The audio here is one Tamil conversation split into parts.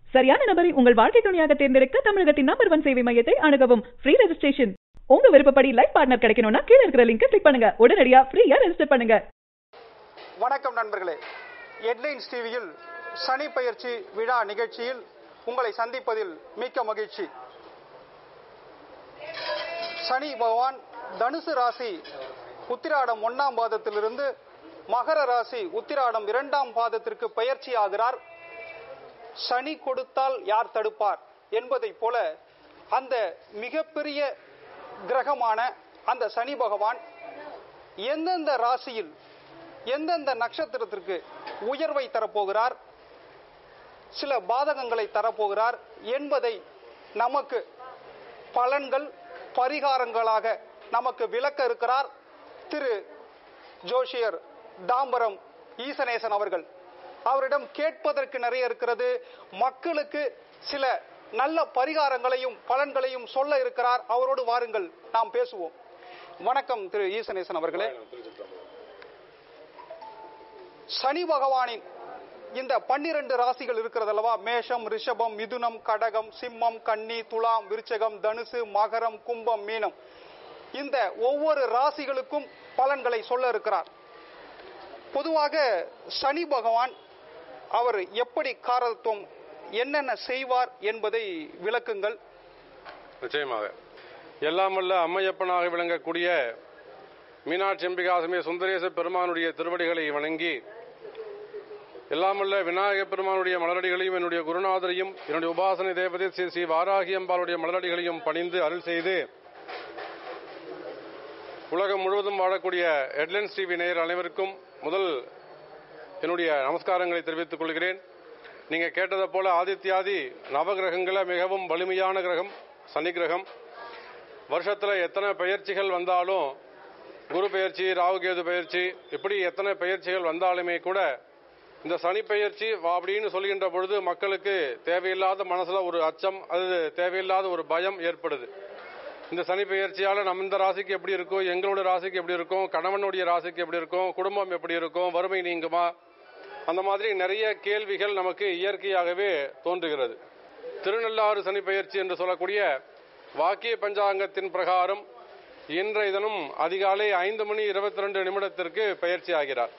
சரியான நபரை உங்கள் வாழ்க்கை துணையாக தேர்ந்தெடுக்க தமிழகத்தின் நம்பர் ஒன் சேவை மையத்தை அணுகவும் ஃப்ரீ ரெஜிஸ்ட்ரேஷன் உங்க விருப்பப்படி லைஃப் பார்ட்னர் கிடைக்கணும்னா கீழ இருக்கிற லிங்கை கிளிக் பண்ணுங்க உடனடியா ஃப்ரீயா ரெஜிஸ்டர் பண்ணுங்க வணக்கம் நண்பர்களே ஹெட்லைன்ஸ் டிவியில் சனி பயிற்சி விழா நிகழ்ச்சியில் உங்களை சந்திப்பதில் மிக்க மகிழ்ச்சி சனி பகவான் தனுசு ராசி உத்திராடம் ஒன்னாம் பாதத்திலிருந்து மகர ராசி உத்திராடம் இரண்டாம் பாதத்திற்கு பயிற்சி ஆகிறார் சனி கொடுத்தால் யார் தடுப்பார் என்பதைப் போல அந்த மிகப்பெரிய கிரகமான அந்த சனி பகவான் எந்தெந்த ராசியில் எந்தெந்த நட்சத்திரத்திற்கு உயர்வை தரப்போகிறார் சில பாதகங்களை தரப்போகிறார் என்பதை நமக்கு பலன்கள் பரிகாரங்களாக நமக்கு விளக்க இருக்கிறார் திரு ஜோஷியர் தாம்பரம் ஈசனேசன் அவர்கள் அவரிடம் கேட்பதற்கு நிறைய இருக்கிறது மக்களுக்கு சில நல்ல பரிகாரங்களையும் பலன்களையும் சொல்ல இருக்கிறார் அவரோடு வாருங்கள் நாம் பேசுவோம் வணக்கம் திரு ஈசனேசன் அவர்களே சனி பகவானின் இந்த பன்னிரண்டு ராசிகள் இருக்கிறது அல்லவா மேஷம் ரிஷபம் மிதுனம் கடகம் சிம்மம் கன்னி துலாம் விருச்சகம் தனுசு மகரம் கும்பம் மீனம் இந்த ஒவ்வொரு ராசிகளுக்கும் பலன்களை சொல்ல இருக்கிறார் பொதுவாக சனி பகவான் அவர் எப்படி காரத்துவம் என்னென்ன செய்வார் என்பதை விளக்குங்கள் நிச்சயமாக எல்லாம் வல்ல அம்மையப்பனாக விளங்கக்கூடிய மீனாட்சி அம்பிகாசமே சுந்தரேச பெருமானுடைய திருவடிகளை வணங்கி எல்லாமல்ல விநாயக பெருமானுடைய மலரடிகளையும் என்னுடைய குருநாதரையும் என்னுடைய உபாசனை தேவதை ஸ்ரீ ஸ்ரீ வாராகி அம்பாளுடைய மலரடிகளையும் பணிந்து அருள் செய்து உலகம் முழுவதும் வாழக்கூடிய ஹெட்லைன்ஸ் டிவி நேயர் அனைவருக்கும் முதல் என்னுடைய நமஸ்காரங்களை தெரிவித்துக் கொள்கிறேன் நீங்க கேட்டதை போல ஆதித்யாதி நவகிரகங்கள மிகவும் வலிமையான கிரகம் சனி கிரகம் வருஷத்துல எத்தனை பயிற்சிகள் வந்தாலும் குரு பயிற்சி ராகுகேது பயிற்சி இப்படி எத்தனை பயிற்சிகள் வந்தாலுமே கூட இந்த சனி பயிற்சி அப்படின்னு சொல்கின்ற பொழுது மக்களுக்கு தேவையில்லாத மனசுல ஒரு அச்சம் அது தேவையில்லாத ஒரு பயம் ஏற்படுது இந்த சனி பயிற்சியால நம்ம இந்த ராசிக்கு எப்படி இருக்கும் எங்களோட ராசிக்கு எப்படி இருக்கும் கணவனுடைய ராசிக்கு எப்படி இருக்கும் குடும்பம் எப்படி இருக்கும் வறுமை நீங்குமா அந்த மாதிரி நிறைய கேள்விகள் நமக்கு இயற்கையாகவே தோன்றுகிறது திருநள்ளாறு சனி பயிற்சி என்று சொல்லக்கூடிய வாக்கிய பஞ்சாங்கத்தின் பிரகாரம் இன்றைய தினம் அதிகாலை ஐந்து மணி இருபத்தி ரெண்டு நிமிடத்திற்கு பயிற்சி ஆகிறார்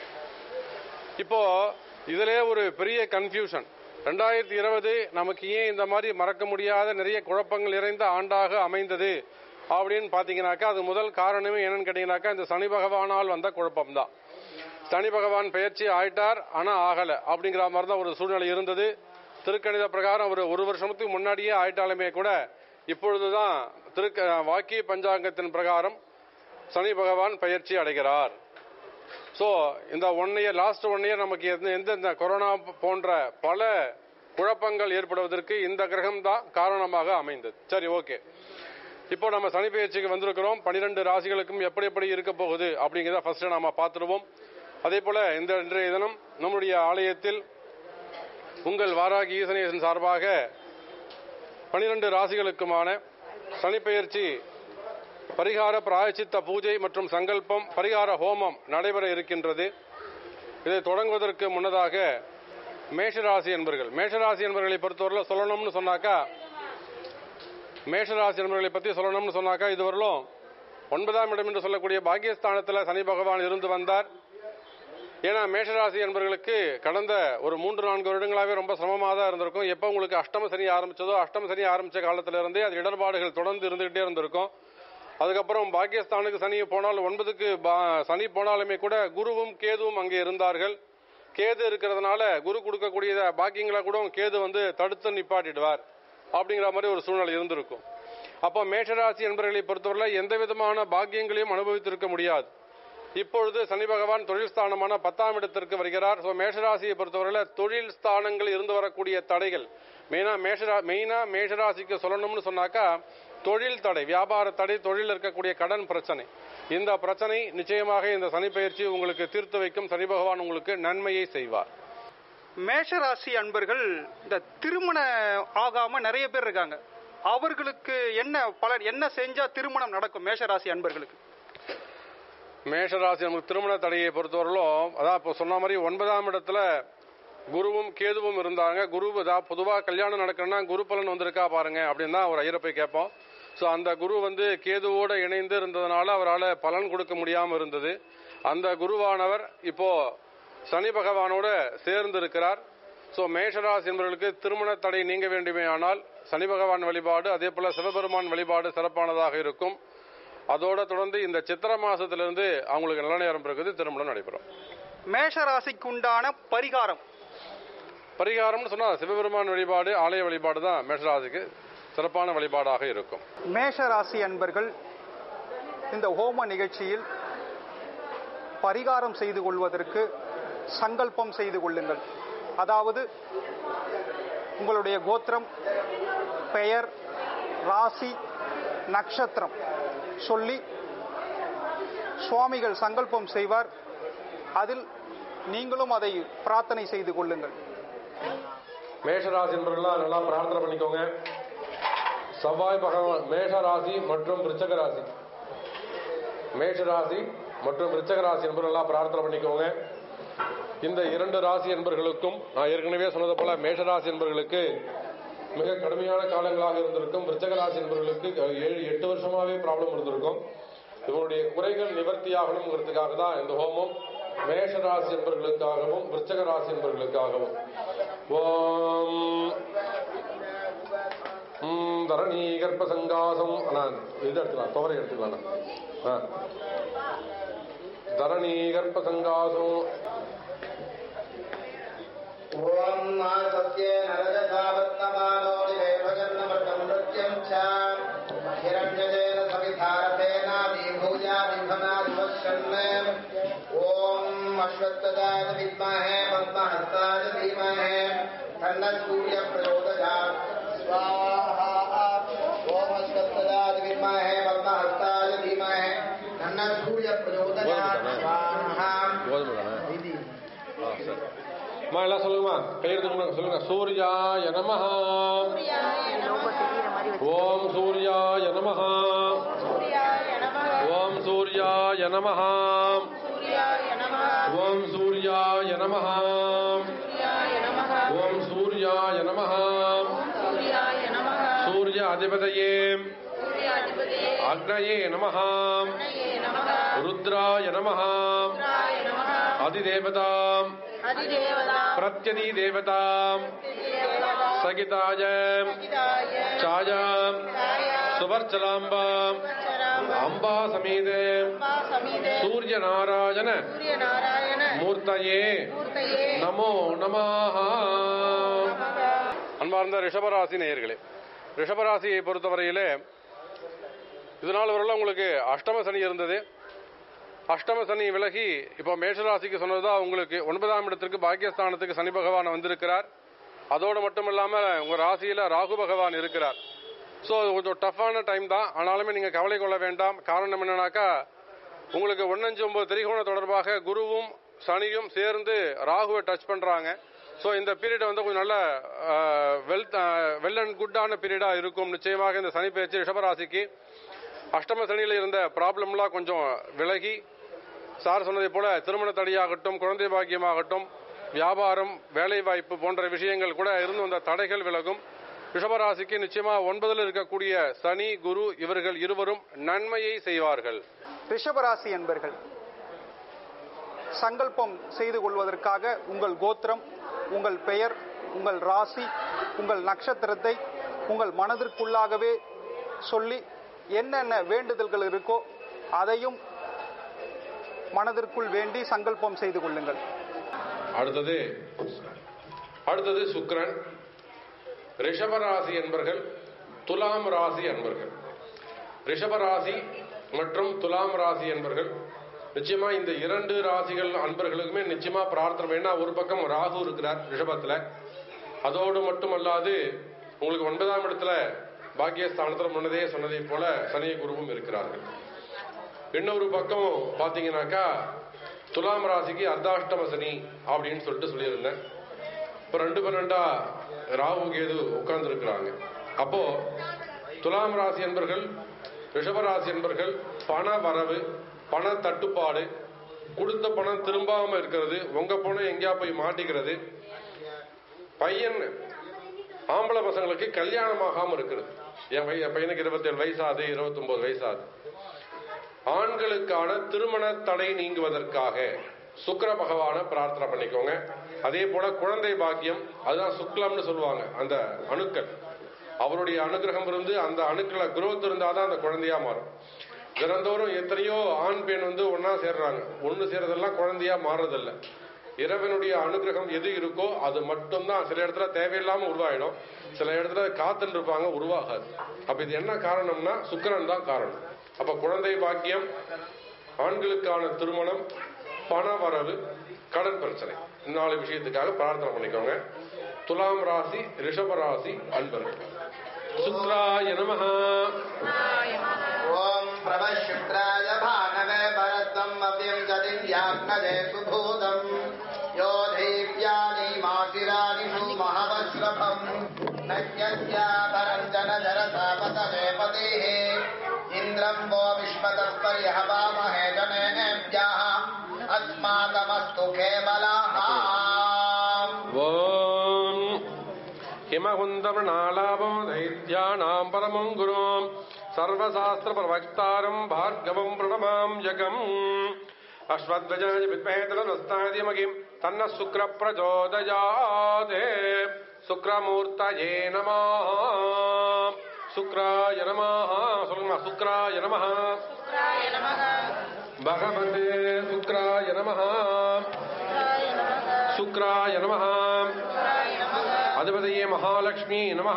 இப்போ இதிலே ஒரு பெரிய கன்ஃபியூஷன் ரெண்டாயிரத்தி இருபது நமக்கு ஏன் இந்த மாதிரி மறக்க முடியாத நிறைய குழப்பங்கள் நிறைந்த ஆண்டாக அமைந்தது அப்படின்னு பாத்தீங்கன்னாக்கா அது முதல் காரணமே என்னன்னு கேட்டீங்கன்னாக்கா இந்த சனி பகவானால் வந்த குழப்பம்தான் சனி பகவான் பயிற்சி ஆயிட்டார் ஆனா ஆகல அப்படிங்கிற மாதிரி தான் ஒரு சூழ்நிலை இருந்தது திருக்கணித பிரகாரம் ஒரு ஒரு வருஷத்துக்கு முன்னாடியே ஆயிட்டாலுமே கூட இப்பொழுதுதான் திருக்க வாக்கிய பஞ்சாங்கத்தின் பிரகாரம் சனி பகவான் பயிற்சி அடைகிறார் ஸோ இந்த one year last one year நமக்கு எந்த எந்தெந்த கொரோனா போன்ற பல குழப்பங்கள் ஏற்படுவதற்கு இந்த கிரகம் தான் காரணமாக அமைந்தது சரி ஓகே இப்போ நம்ம சனி பயிற்சிக்கு வந்திருக்கிறோம் பனிரெண்டு ராசிகளுக்கும் எப்படி எப்படி இருக்க போகுது அப்படிங்கிறத ஃபர்ஸ்ட் நாம பார்த்துருவோம் அதே போல இந்த இன்றைய தினம் நம்முடைய ஆலயத்தில் உங்கள் வாராகி ஈசனேசன் சார்பாக பனிரெண்டு ராசிகளுக்குமான சனிப்பெயர்ச்சி பரிகார பிராயச்சித்த பூஜை மற்றும் சங்கல்பம் பரிகார ஹோமம் நடைபெற இருக்கின்றது இதை தொடங்குவதற்கு முன்னதாக மேஷராசி என்பர்கள் மேஷராசி என்பர்களை பொறுத்தவரையில் சொல்லணும்னு சொன்னாக்கா மேஷராசி என்பர்களை பற்றி சொல்லணும்னு சொன்னாக்கா இதுவரையிலும் ஒன்பதாம் இடம் என்று சொல்லக்கூடிய பாக்கியஸ்தானத்தில் சனி பகவான் இருந்து வந்தார் ஏன்னா மேஷராசி என்பவர்களுக்கு கடந்த ஒரு மூன்று நான்கு வருடங்களாகவே ரொம்ப சிரமமாக தான் இருந்திருக்கும் எப்போ உங்களுக்கு அஷ்டம சனி ஆரம்பிச்சதோ அஷ்டம சனி ஆரம்பிச்ச காலத்துல இருந்தே அது இடர்பாடுகள் தொடர்ந்து இருந்துகிட்டே இருந்திருக்கும் அதுக்கப்புறம் பாக்கியஸ்தானுக்கு சனி போனால் ஒன்பதுக்கு பா- சனி போனாலுமே கூட குருவும் கேதுவும் அங்கே இருந்தார்கள் கேது இருக்கிறதுனால குரு கொடுக்கக்கூடிய பாக்கியங்களை கூட கேது வந்து தடுத்து நிப்பாட்டிடுவார் அப்படிங்கிற மாதிரி ஒரு சூழ்நிலை இருந்திருக்கும் அப்போ மேஷராசி என்பவர்களை பொறுத்தவரை எந்த விதமான பாக்கியங்களையும் அனுபவித்திருக்க முடியாது இப்பொழுது சனி பகவான் தொழில் ஸ்தானமான பத்தாம் இடத்திற்கு வருகிறார் ஸோ மேஷராசியை பொறுத்தவரையில் தொழில் ஸ்தானங்கள் இருந்து வரக்கூடிய தடைகள் மெயினா மேஷரா மெயினா மேஷராசிக்கு சொல்லணும்னு சொன்னாக்கா தொழில் தடை வியாபார தடை தொழில் இருக்கக்கூடிய கடன் பிரச்சனை இந்த பிரச்சனை நிச்சயமாக இந்த சனி பயிற்சி உங்களுக்கு தீர்த்து வைக்கும் சனி பகவான் உங்களுக்கு நன்மையை செய்வார் மேஷராசி அன்பர்கள் இந்த திருமண ஆகாம நிறைய பேர் இருக்காங்க அவர்களுக்கு என்ன பலன் என்ன செஞ்சா திருமணம் நடக்கும் மேஷராசி அன்பர்களுக்கு மேஷராசி நமக்கு திருமண தடையை பொறுத்தவரையிலும் அதான் இப்போ சொன்ன மாதிரி ஒன்பதாம் இடத்துல குருவும் கேதுவும் இருந்தாங்க குரு பொதுவாக கல்யாணம் நடக்கணும்னா குரு பலன் வந்திருக்கா பாருங்க அப்படின்னு தான் ஒரு ஐயரை போய் கேட்போம் ஸோ அந்த குரு வந்து கேதுவோட இணைந்து இருந்ததுனால அவரால் பலன் கொடுக்க முடியாமல் இருந்தது அந்த குருவானவர் இப்போ சனி பகவானோட சேர்ந்து இருக்கிறார் ஸோ மேஷராசி என்பவர்களுக்கு திருமண தடை நீங்க வேண்டுமே ஆனால் சனி பகவான் வழிபாடு அதே போல சிவபெருமான் வழிபாடு சிறப்பானதாக இருக்கும் அதோட தொடர்ந்து இந்த சித்திர மாசத்திலிருந்து அவங்களுக்கு நல்ல நேரம் இருக்குது திருமணம் நடைபெறும் மேஷ ராசிக்கு உண்டான பரிகாரம் பரிகாரம்னு சொன்னா சிவபெருமான் வழிபாடு ஆலய வழிபாடு தான் மேஷராசிக்கு சிறப்பான வழிபாடாக இருக்கும் மேஷ ராசி அன்பர்கள் இந்த ஹோம நிகழ்ச்சியில் பரிகாரம் செய்து கொள்வதற்கு சங்கல்பம் செய்து கொள்ளுங்கள் அதாவது உங்களுடைய கோத்திரம் பெயர் ராசி நட்சத்திரம் சொல்லி சுவாமிகள் சங்கல்பம் செய்வார் அதில் நீங்களும் அதை பிரார்த்தனை செய்து கொள்ளுங்கள் மேஷராசி என்பவர்கள்லாம் நல்லா பிரார்த்தனை பண்ணிக்கோங்க செவ்வாய் பகவான் மேஷ ராசி மற்றும் விருச்சக ராசி மேஷ ராசி மற்றும் விருச்சக ராசி என்பவர்கள்லாம் பிரார்த்தனை பண்ணிக்கோங்க இந்த இரண்டு ராசி என்பர்களுக்கும் நான் ஏற்கனவே சொன்னது போல மேஷராசி என்பவர்களுக்கு மிக கடுமையான காலங்களாக இருந்திருக்கும் விருச்சக ராசி என்பவர்களுக்கு ஏழு எட்டு வருஷமாவே ப்ராப்ளம் இருந்திருக்கும் இவருடைய குறைகள் நிவர்த்தியாகணுங்கிறதுக்காக தான் இந்த ஹோமம் மேஷ ராசி என்பவர்களுக்காகவும் விருச்சக ராசி என்பவர்களுக்காகவும் ஓம் ம், தரணி கர்ப்ப சங்காசம் நான் இது எடுத்துக்கலாம் துவரை எடுத்துக்கலாம் ஆ. தரணி கர்ப்ப சங்காசம் ॐ नासस्य नरजसावत्तमानो निवेभजन्नमट्टं नृत्यं च हिरण्यजेन सविधारतेनादिभूया विभनादिवशन् ॐ अश्वत्थदाय विद्महे पद्महस्ताय धीमहि तन्नः सूर्यप्रचोदयात् स्वाहा ॐ अश्वत्थदाय विद्महे पद्महस्ताय धीमहि तन्नः सूर्यप्रचोदयात् स्वाहा கோதுமை தானே ஆ, சரி அம்மா எல்லாம் சொல்லுங்கம்மா கையெழுத்து சொல்லுங்க சூர்யாய நமஹ ஓம் சூர்யாய நமஹ ஓம் சூர்யாய நமஹ ஓம் சூர்யாய நமஹ ஓம் சூர்யாய நமஹ சூர்ய அதிபதயே அக்னயே நமஹ ருத்ராய நமஹ அதிதேவதாம் பிரத்யதி தேவதாம் சகிதாய சாயாம் சுவர்ச்சலாம்பாம் அம்பா சமீதே சூரிய நாராயண மூர்த்தயே நமோ நமாக அன்பார்ந்த ரிஷபராசி நேயர்களே ரிஷபராசியை பொறுத்தவரையிலே இதனால் வரலாம் உங்களுக்கு அஷ்டம சனி இருந்தது அஷ்டம சனி விலகி இப்போ மேஷராசிக்கு சொன்னதுதான் உங்களுக்கு ஒன்பதாம் இடத்திற்கு பாக்கியஸ்தானத்துக்கு சனி பகவான் வந்திருக்கிறார் அதோடு மட்டும் இல்லாமல் உங்கள் ராசியில் ராகு பகவான் இருக்கிறார் ஸோ கொஞ்சம் டஃப்பான டைம் தான் ஆனாலுமே நீங்கள் கவலை கொள்ள வேண்டாம் காரணம் என்னன்னாக்கா உங்களுக்கு ஒன்னஞ்சு ஒன்பது திரிகோண தொடர்பாக குருவும் சனியும் சேர்ந்து ராகுவை டச் பண்ணுறாங்க ஸோ இந்த பீரியட் வந்து கொஞ்சம் நல்ல வெல் வெல் அண்ட் குட்டான பீரியடாக இருக்கும் நிச்சயமாக இந்த சனி பேச்சு ரிஷபராசிக்கு அஷ்டம சனியில் இருந்த ப்ராப்ளம்லாம் கொஞ்சம் விலகி சார் சொன்னதை போல திருமண தடையாகட்டும் குழந்தை பாக்கியமாகட்டும் வியாபாரம் வேலை வாய்ப்பு போன்ற விஷயங்கள் கூட இருந்து வந்த தடைகள் விலகும் ரிஷபராசிக்கு நிச்சயமா ஒன்பதில் இருக்கக்கூடிய சனி குரு இவர்கள் இருவரும் நன்மையை செய்வார்கள் ரிஷபராசி என்பர்கள் சங்கல்பம் செய்து கொள்வதற்காக உங்கள் கோத்திரம் உங்கள் பெயர் உங்கள் ராசி உங்கள் நட்சத்திரத்தை உங்கள் மனதிற்குள்ளாகவே சொல்லி என்னென்ன வேண்டுதல்கள் இருக்கோ அதையும் மனதிற்குள் வேண்டி சங்கல்பம் செய்து கொள்ளுங்கள் அடுத்தது அடுத்தது சுக்கிரன் ரிஷபராசி என்பர்கள் துலாம் ராசி என்பர்கள் ரிஷபராசி மற்றும் துலாம் ராசி என்பர்கள் நிச்சயமா இந்த இரண்டு ராசிகள் அன்பர்களுக்குமே நிச்சயமா பிரார்த்தனை ஏன்னா ஒரு பக்கம் ராகு இருக்கிறார் ரிஷபத்துல அதோடு மட்டுமல்லாது உங்களுக்கு ஒன்பதாம் இடத்துல பாக்கியஸ்தானத்தில் முன்னதே சொன்னதை போல சனி குருவும் இருக்கிறார்கள் இன்னொரு பக்கம் பாத்தீங்கன்னாக்கா துலாம் ராசிக்கு அர்த்தாஷ்டம சனி அப்படின்னு சொல்லிட்டு சொல்லியிருந்தேன் இப்போ ரெண்டு பன்னெண்டா ராகு கேது உட்கார்ந்து இருக்கிறாங்க அப்போ துலாம் ராசி என்பர்கள் ரிஷபராசி என்பர்கள் பண வரவு பண தட்டுப்பாடு கொடுத்த பணம் திரும்பாம இருக்கிறது உங்க பணம் எங்கேயா போய் மாட்டிக்கிறது பையன் ஆம்பளை பசங்களுக்கு கல்யாணம் ஆகாம இருக்கிறது என் பையன் என் பையனுக்கு இருபத்தேழு வயசாது இருபத்தொன்பது வயசாது ஆண்களுக்கான திருமண தடை நீங்குவதற்காக சுக்கிர பகவானை பிரார்த்தனை பண்ணிக்கோங்க அதே போல குழந்தை பாக்கியம் அதுதான் சுக்லம்னு சொல்லுவாங்க அந்த அணுக்கள் அவருடைய அனுகிரகம் இருந்து அந்த அணுக்களை குரோத் இருந்தாதான் அந்த குழந்தையா மாறும் தினந்தோறும் எத்தனையோ ஆண் பெண் வந்து ஒன்னா சேர்றாங்க ஒன்னு சேர்றதெல்லாம் குழந்தையா மாறுறதில்ல இறைவனுடைய அனுகிரகம் எது இருக்கோ அது மட்டும்தான் சில இடத்துல தேவையில்லாம உருவாயிடும் சில இடத்துல காத்துன்னு இருப்பாங்க உருவாகாது அப்ப இது என்ன காரணம்னா சுக்கிரன் தான் காரணம் அப்ப குழந்தை பாக்கியம் ஆண்களுக்கான திருமணம் பண வரவு கடன் பிரச்சனை இந்த நாலு விஷயத்துக்காக பிரார்த்தனை பண்ணிக்கோங்க துலாம் ராசி ரிஷப ராசி அன்பர்கள் சுக்ராய நமஹா ॐ प्रभशुक्राय भानवे भरतम् अव्यम् गतिव्याग्नजे सुभूतम् यो धैव्यानि मासिराणि सुमहवश्रभम् नज्ञस्यापरञ्जन जरसापतवे पतिः इन्द्रम् वो विश्वतस्पर्यहवामहे जनेभ्यः अस्माकमस्तु केवलः ஓம் ஹிமகுந்தமணாலாபம் தைத்யானாம் பரமம் குரும் சர்வசாஸ்திர பிரவக்தாரம் பார்கவம் பிரணமாம் ஜகம் அஸ்வத்வஜாய வித்மேதலஸ்தாதிமகிம் தன்ன சுக்ர பிரச்சோதயாதே சுக்ரமூர்த்தயே நமः சுக்ராய நமः சொல்லுங்க சுக்ராய நமः பகவதே சுக்ராய நமः சுக்ராய நமः அதிபதியே மகாலட்சுமி நமः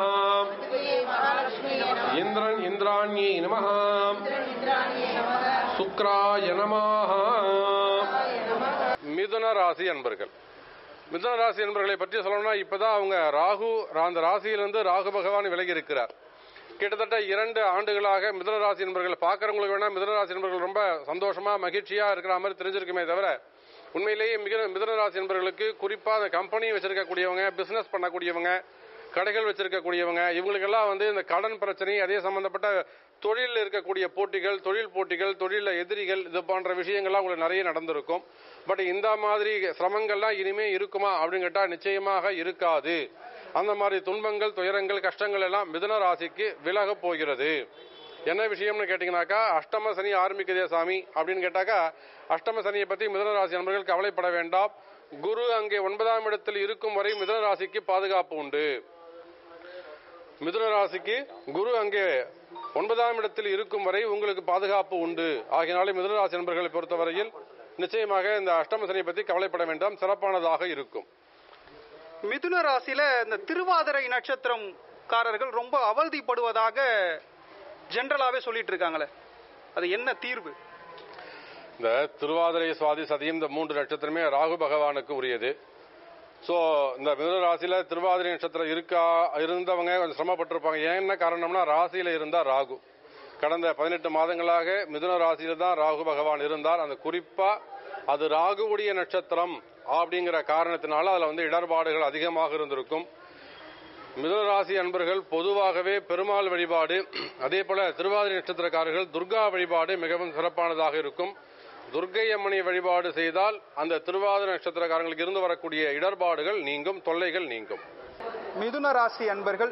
இந்திரன் இந்திராணியை நமः சுக்ராய நமः மிதுன ராசி அன்பர்கள் மிதுன ராசி அன்பர்களை பற்றி சொல்லணும்னா இப்பதான் அவங்க ராகு அந்த ராசியிலிருந்து ராகு பகவான் விலகி இருக்கிறார் கிட்டத்தட்ட இரண்டு ஆண்டுகளாக மிதுன ராசி என்பர்கள் பார்க்கறவங்களுக்கு வேணா மிதுன ராசி என்பர்கள் ரொம்ப சந்தோஷமா மகிழ்ச்சியா இருக்கிற மாதிரி தெரிஞ்சிருக்குமே தவிர உண்மையிலேயே மிக மிதுன ராசி என்பவர்களுக்கு குறிப்பா அந்த கம்பெனி வச்சிருக்கக்கூடியவங்க பிசினஸ் பண்ணக்கூடியவங்க கடைகள் வச்சிருக்கக்கூடியவங்க இவங்களுக்கெல்லாம் வந்து இந்த கடன் பிரச்சனை அதே சம்பந்தப்பட்ட தொழிலில் இருக்கக்கூடிய போட்டிகள் தொழில் போட்டிகள் தொழில எதிரிகள் இது போன்ற விஷயங்கள்லாம் உங்களுக்கு நிறைய நடந்திருக்கும் பட் இந்த மாதிரி சிரமங்கள்லாம் இனிமே இருக்குமா அப்படின்னு கேட்டா நிச்சயமாக இருக்காது அந்த மாதிரி துன்பங்கள் துயரங்கள் கஷ்டங்கள் எல்லாம் மிதுன ராசிக்கு விலக போகிறது என்ன விஷயம்னு கேட்டீங்கன்னாக்கா அஷ்டம சனி ஆரம்பிக்குதே சாமி அப்படின்னு கேட்டாக்கா அஷ்டம சனியை பத்தி மிதுன ராசி நண்பர்கள் கவலைப்பட வேண்டாம் குரு அங்கே ஒன்பதாம் இடத்தில் இருக்கும் வரை மிதுன ராசிக்கு பாதுகாப்பு உண்டு மிதுன ராசிக்கு குரு அங்கே ஒன்பதாம் இடத்தில் இருக்கும் வரை உங்களுக்கு பாதுகாப்பு உண்டு ஆகினாலே மிதுன ராசி நண்பர்களை பொறுத்தவரையில் நிச்சயமாக இந்த அஷ்டம சனியை பத்தி கவலைப்பட வேண்டாம் சிறப்பானதாக இருக்கும் மிதுன ராசியில இந்த திருவாதிரை நட்சத்திரம்காரர்கள் ரொம்ப அவதிப்படுவதாக ஜென்ரலாவே சொல்லிட்டு இருக்காங்களே அது என்ன தீர்வு இந்த திருவாதிரை சுவாதி சதியும் இந்த மூன்று நட்சத்திரமே ராகு பகவானுக்கு உரியது ஸோ இந்த மிதுன ராசியில திருவாதிரை நட்சத்திரம் இருக்கா இருந்தவங்க கொஞ்சம் சிரமப்பட்டிருப்பாங்க என்ன காரணம்னா ராசியில இருந்தா ராகு கடந்த பதினெட்டு மாதங்களாக மிதுன ராசியில தான் ராகு பகவான் இருந்தார் அந்த குறிப்பா அது ராகுவுடைய நட்சத்திரம் அப்படிங்கிற காரணத்தினால அதுல வந்து இடர்பாடுகள் அதிகமாக இருந்திருக்கும் மிதுன ராசி அன்பர்கள் பொதுவாகவே பெருமாள் வழிபாடு அதே போல திருவாதிரை நட்சத்திரக்காரர்கள் துர்கா வழிபாடு மிகவும் சிறப்பானதாக இருக்கும் துர்க்கை அம்மனை வழிபாடு செய்தால் அந்த திருவாதிரை நட்சத்திரக்காரங்களுக்கு இருந்து வரக்கூடிய இடர்பாடுகள் நீங்கும் தொல்லைகள் நீங்கும் மிதுன ராசி அன்பர்கள்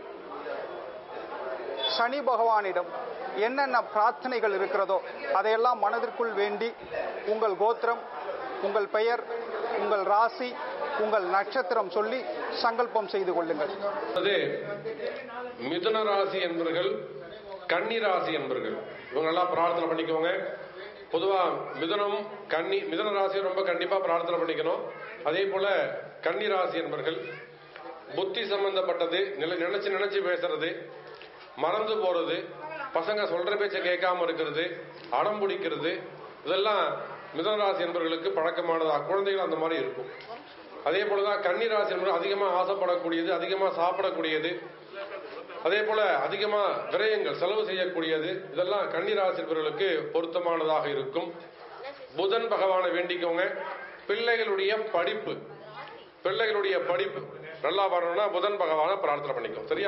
சனி பகவானிடம் என்னென்ன பிரார்த்தனைகள் இருக்கிறதோ அதையெல்லாம் மனதிற்குள் வேண்டி உங்கள் கோத்திரம் உங்கள் பெயர் உங்கள் ராசி உங்கள் நட்சத்திரம் சொல்லி சங்கல்பம் செய்து கொள்ளுங்கள் அது மிதுன ராசி என்பர்கள் கன்னி ராசி என்பர்கள் இவங்கெல்லாம் பிரார்த்தனை பண்ணிக்கோங்க பொதுவா மிதுனம் கன்னி மிதுன ராசியை ரொம்ப கண்டிப்பா பிரார்த்தனை பண்ணிக்கணும் அதே போல கன்னி ராசி என்பர்கள் புத்தி சம்பந்தப்பட்டது நில- நினைச்சு நினைச்சு பேசுறது மறந்து போறது பசங்க சொல்ற பேச்ச கேட்காம இருக்கிறது அடம் பிடிக்கிறது இதெல்லாம் மிதுன ராசி என்பவர்களுக்கு பழக்கமானதா குழந்தைகள் அந்த மாதிரி இருக்கும் அதே போலதான் கன்னி ராசி என்பது அதிகமா ஆசைப்படக்கூடியது அதிகமா சாப்பிடக்கூடியது அதே போல அதிகமா விரயங்கள் செலவு செய்யக்கூடியது இதெல்லாம் கன்னி ராசி என்பவர்களுக்கு பொருத்தமானதாக இருக்கும் புதன் பகவானை வேண்டிக்கோங்க பிள்ளைகளுடைய படிப்பு பிள்ளைகளுடைய படிப்பு நல்லா வரணும்னா புதன் பகவானை பிரார்த்தனை பண்ணிக்கோ சரியா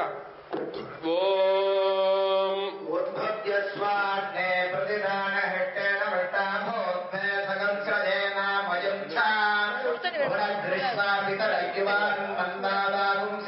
ஓம் उद्भद्य स्वाग्ने प्रतिदानहट्टेन वट्टाभोत्मे सगंस्रजेनामयं च पुनर्दृष्ट्वा पितरयुवान् मन्दादागुं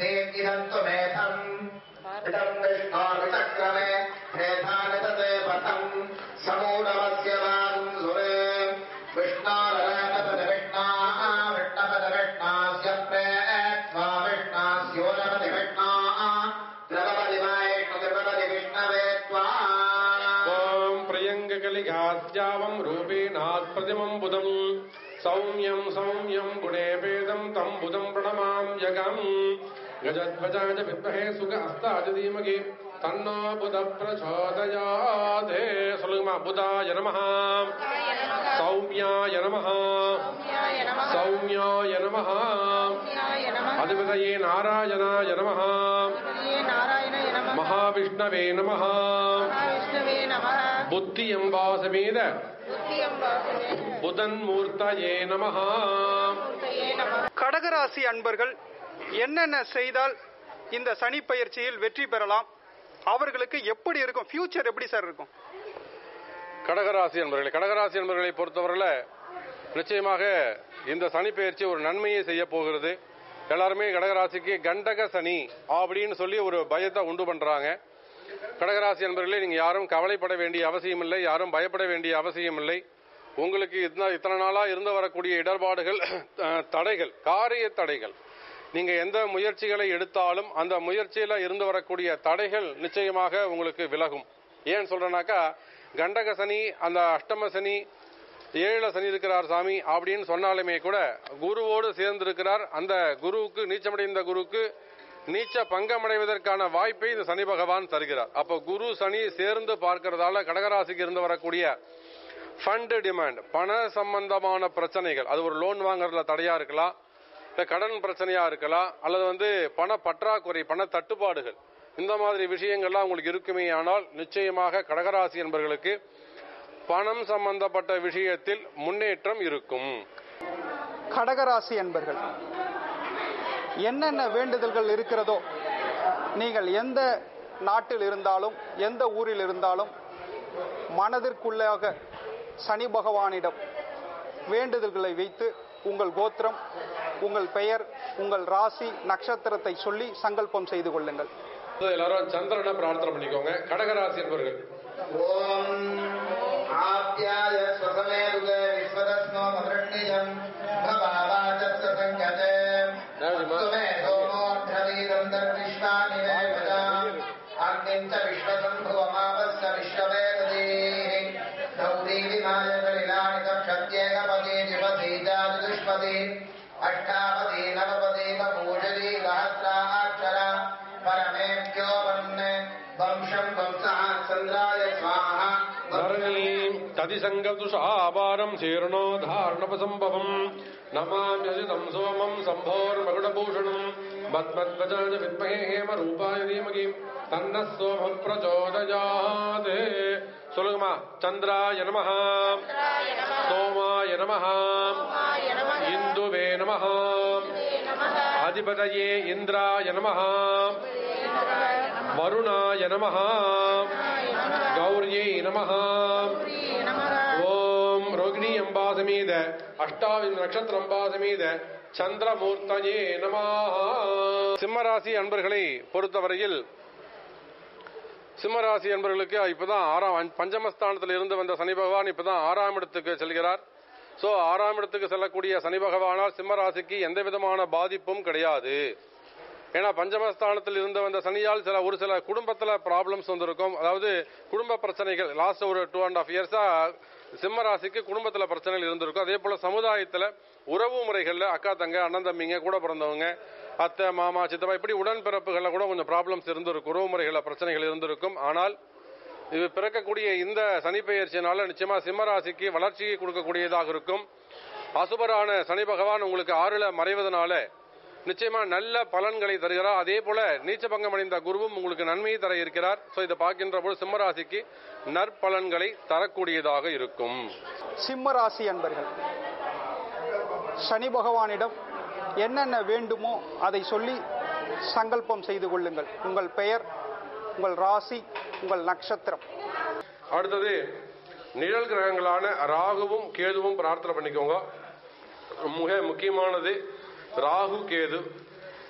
इदम् विष्णोर्विचक्रमे हेधानि तते पथम् समूढमस्य वाम् सुरे विष्णोरपदविष्णा विष्णपदविष्णास्य प्रेत्वा विष्णास्योरपदिविष्णा द्रवपदिवायेष्णु द्रवपदि विष्णवे त्वा ॐ प्रियङ्गकलिघात्यावं रूपेणात् प्रतिमं बुधम् सौम्यं सौम्यं गुणे वेदं तं बुधं प्रणमाम्यगम् गजध्वजाय विद्महे सुख अस्ताज धीमहि तन्नो बुध प्रचोदयात् சொல்லுங்கம்மா புதாய நமः சௌமியாய நமः சௌமியாய நமः அதிபதயே நாராயணாய நமः மகாவிஷ்ணவே நமः புத்தி எம்பாசமேத புதன் மூர்த்தயே நமः கடகராசி அன்பர்கள் என்னென்ன செய்தால் இந்த சனி பயிற்சியில் வெற்றி பெறலாம் அவர்களுக்கு எப்படி இருக்கும் ஃபியூச்சர் எப்படி சார் இருக்கும் கடகராசி என்பவர்களை கடகராசி என்பவர்களை பொறுத்தவரையில் நிச்சயமாக இந்த சனி பெயர்ச்சி ஒரு நன்மையை செய்ய போகிறது எல்லாருமே கடகராசிக்கு கண்டக சனி அப்படின்னு சொல்லி ஒரு பயத்தை உண்டு பண்றாங்க கடகராசி என்பவர்களே நீங்க யாரும் கவலைப்பட வேண்டிய அவசியம் இல்லை யாரும் பயப்பட வேண்டிய அவசியம் இல்லை உங்களுக்கு இத்தனை- இத்தனை நாளா இருந்து வரக்கூடிய இடர்பாடுகள் அஹ், தடைகள் காரிய தடைகள் நீங்க எந்த முயற்சிகளை எடுத்தாலும் அந்த முயற்சியில இருந்து வரக்கூடிய தடைகள் நிச்சயமாக உங்களுக்கு விலகும் ஏன் சொல்றேனாக்கா கண்டக சனி அந்த அஷ்டம சனி ஏழுல சனி இருக்கிறார் சாமி அப்படின்னு சொன்னாலுமே கூட குருவோடு சேர்ந்திருக்கிறார் அந்த குருவுக்கு நீச்சமடைந்த குருவுக்கு நீச்ச பங்கமடைவதற்கான வாய்ப்பை இந்த சனி பகவான் தருகிறார் அப்போ குரு சனி சேர்ந்து பார்க்கறதால கடகராசிக்கு இருந்து வரக்கூடிய ஃபண்ட் டிமாண்ட் பண சம்பந்தமான பிரச்சனைகள் அது ஒரு லோன் வாங்குறதுல தடையா இருக்கலாம் இல்ல கடன் பிரச்சனையா இருக்கலாம் அல்லது வந்து பண பற்றாக்குறை பண தட்டுப்பாடுகள் இந்த மாதிரி விஷயங்கள்லாம் உங்களுக்கு இருக்குமே ஆனால் நிச்சயமாக கடகராசி என்பவர்களுக்கு பணம் சம்பந்தப்பட்ட விஷயத்தில் முன்னேற்றம் இருக்கும் கடகராசி அன்பர்கள் என்னென்ன வேண்டுதல்கள் இருக்கிறதோ நீங்கள் எந்த நாட்டில் இருந்தாலும் எந்த ஊரில் இருந்தாலும் மனதிற்குள்ளாக சனி பகவானிடம் வேண்டுதல்களை வைத்து உங்கள் கோத்திரம் உங்கள் பெயர் உங்கள் ராசி நட்சத்திரத்தை சொல்லி சங்கல்பம் செய்து கொள்ளுங்கள் எல்லாரும் சந்திரனை பிரார்த்தனை பண்ணிக்கோங்க கடகராசி என்பவர்கள் ॐ आप्याय स्वसमेरुगे विश्वदस्नो मदृण्यजम् भवावाचस्य सङ्गते मे सोमोऽध्रवीदम् दर्विश्वानि वेदजाम् अग्निम् च विश्वसम्भुवमावस्य विश्ववेदीः गौरी विनायकलिलानि क्षत्येकपदी द्विपदी चाचतुष्पदी अष्टापदी नवपदी बभूषरी सहस्राक्षरा परमेभ्यो वन्ने वंशम् वंसः चन्द्राय स्वाहा ధరణీం తదిసంగతుషాపారం శీర్ణోధార్ణపసంభవం నమామ్యజితం సోమం సంభోర్మగుణభూషణం మద్మద్వజాయ విద్మహే హేమరూపాయ ధీమహి తన్న సోమ ప్రచోదయాత్ சொல்லுங்கம்மா சந்திராய நம சோமாய நம இந்துவே நம அதிபதயே இந்திராய நம வருணாய நம गौर्यै नमः ஓம் ரோகிணி அம்பா சமேத அஷ்டாவின் நட்சத்திர அம்பா சமேத சந்திரமூர்த்தயே நம சிம்மராசி அன்பர்களை பொறுத்தவரையில் சிம்மராசி அன்பர்களுக்கு இப்பதான் ஆறாம் அஞ்ச- பஞ்சமஸ்தானத்தில் இருந்து வந்த சனி பகவான் இப்பதான் ஆறாம் இடத்துக்கு செல்கிறார் சோ ஆறாம் இடத்துக்கு செல்லக்கூடிய சனி பகவானால் சிம்மராசிக்கு எந்த விதமான பாதிப்பும் கிடையாது ஏன்னா பஞ்சமஸ்தானத்தில் இருந்து வந்த சனியால் சில ஒரு சில குடும்பத்துல ப்ராப்ளம்ஸ் வந்திருக்கும் அதாவது குடும்ப பிரச்சனைகள் லாஸ்ட் ஒரு டூ அண்ட் ஆஃப் இயர்ஸா சிம்ம ராசிக்கு குடும்பத்துல பிரச்சனைகள் இருந்திருக்கும் அதே போல சமுதாயத்துல உறவு முறைகள்ல அக்கா தங்க அண்ணன் தம்பிங்க கூட பிறந்தவங்க அத்தை மாமா சித்தப்பா இப்படி உடன்பிறப்புகள்ல கூட கொஞ்சம் ப்ராப்ளம்ஸ் இருந்திருக்கும் உறவு முறைகள்ல பிரச்சனைகள் இருந்திருக்கும் ஆனால் இது பிறக்கக்கூடிய இந்த சனி பெயர்ச்சியினால நிச்சயமா சிம்ம ராசிக்கு வளர்ச்சியை கொடுக்கக்கூடியதாக இருக்கும் அசுபரான சனி பகவான் உங்களுக்கு ஆறுல மறைவதனால நிச்சயமா நல்ல பலன்களை தருகிறார் அதே போல நீச்சபங்கம் அடைந்த குருவும் உங்களுக்கு நன்மையை தர இருக்கிறார் சோ இதை பார்க்கின்ற போது சிம்மராசிக்கு நற்பலன்களை தரக்கூடியதாக இருக்கும் சிம்ம ராசி அன்பர்கள் சனி பகவானிடம் என்னென்ன வேண்டுமோ அதை சொல்லி சங்கல்பம் செய்து கொள்ளுங்கள் உங்கள் பெயர் உங்கள் ராசி உங்கள் நட்சத்திரம் அடுத்தது நிழல் கிரகங்களான ராகுவும் கேதுவும் பிரார்த்தனை பண்ணிக்கோங்க மிக முக்கியமானது ராகு கேது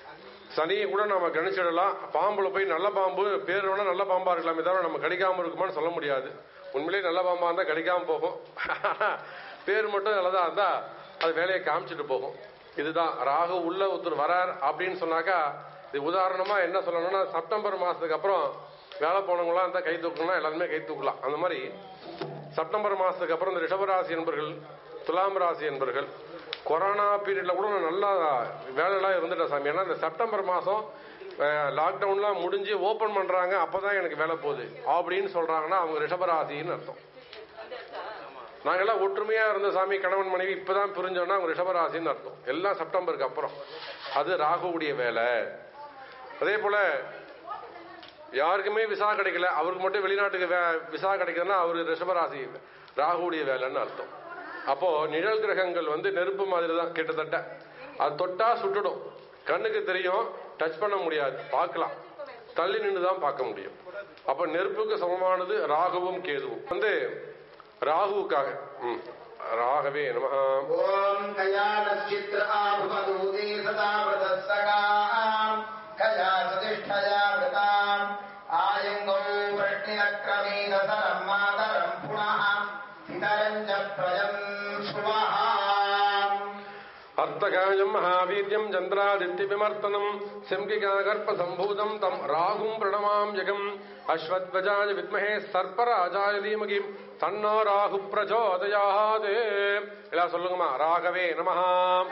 சனியை கூட நம்ம கணிச்சிடலாம் பாம்புல போய் நல்ல பாம்பு பேர் வேணா நல்ல பாம்பா இருக்கலாமே தவிர நம்ம கடிக்காம இருக்குமான்னு சொல்ல முடியாது உண்மையிலேயே நல்ல பாம்பா இருந்தா கடிக்காம போகும் பேர் மட்டும் நல்லதா இருந்தா அது வேலையை காமிச்சிட்டு போகும் இதுதான் ராகு உள்ள ஒருத்தர் வரார் அப்படின்னு சொன்னாக்கா இது உதாரணமா என்ன சொல்லணும்னா செப்டம்பர் மாசத்துக்கு அப்புறம் வேலை போனவங்களாம் இருந்தா கை தூக்கணும்னா எல்லாருமே கை தூக்கலாம் அந்த மாதிரி செப்டம்பர் மாசத்துக்கு அப்புறம் இந்த ரிஷபராசி என்பர்கள் துலாம் ராசி என்பர்கள் கொரோனா பீரியட்ல கூட நான் நல்லா வேலையெல்லாம் இருந்துட்டேன் சாமி ஏன்னா இந்த செப்டம்பர் மாசம் லாக்டவுன்லாம் முடிஞ்சு ஓபன் பண்றாங்க அப்பதான் எனக்கு வேலை போகுது அப்படின்னு சொல்றாங்கன்னா அவங்க ரிஷபராசின்னு அர்த்தம் நாங்கெல்லாம் ஒற்றுமையா இருந்த சாமி கணவன் மனைவி இப்பதான் பிரிஞ்சோம்னா அவங்க ரிஷபராசின்னு அர்த்தம் எல்லாம் செப்டம்பருக்கு அப்புறம் அது ராகுவுடைய வேலை அதே போல யாருக்குமே விசா கிடைக்கல அவருக்கு மட்டும் வெளிநாட்டுக்கு வே- விசா கிடைக்குதுன்னா அவரு ரிஷபராசி ராகுவுடைய வேலைன்னு அர்த்தம் அப்போ நிழல் கிரகங்கள் வந்து நெருப்பு மாதிரி தான் கிட்டத்தட்ட அது தொட்டா சுட்டுடும் கண்ணுக்கு தெரியும் டச் பண்ண முடியாது பார்க்கலாம் தள்ளி நின்று தான் பார்க்க முடியும் அப்ப நெருப்புக்கு சமமானது ராகுவும் கேதுவும் வந்து ராகுவுக்காக ம். ராகவே நமஹா ॐ कयानश्चित्र आभुमदूती सदा वृतस्सगाम् कया सतिष्ठया वृताम् आयङ्गौ वृष्टिनक्रमीदसरम् मातरम् पुनः पितरम् च प्रजम् श्रुवः அர்த்தகாயம் மகாவீரியம் சந்திராதித்ய விமர்த்தனம் செம்பிகாகர்ப்ப சம்பூதம் தம் ராகும் பிரணமாம் ஜெகம் அஸ்வத்வஜாய வித்மஹே சர்ப்பராஜாய தீமகி தன்னோ ராகு பிரச்சோதயாதே எல்லாம் சொல்லுங்கம்மா ராகவே நமஹா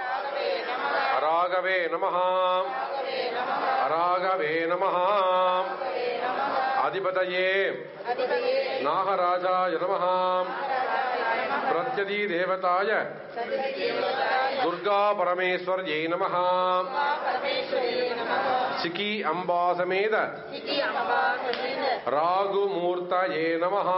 ராகவே நமஹா ராகவே நமஹா அதிபதயே நாகராஜாய நமஹா பிரத்யதி தேவதாய दुर्गा परमेश्वर्यै नमः सिकी अम्बा समेत ராகுமூர்த்தயே நமஹ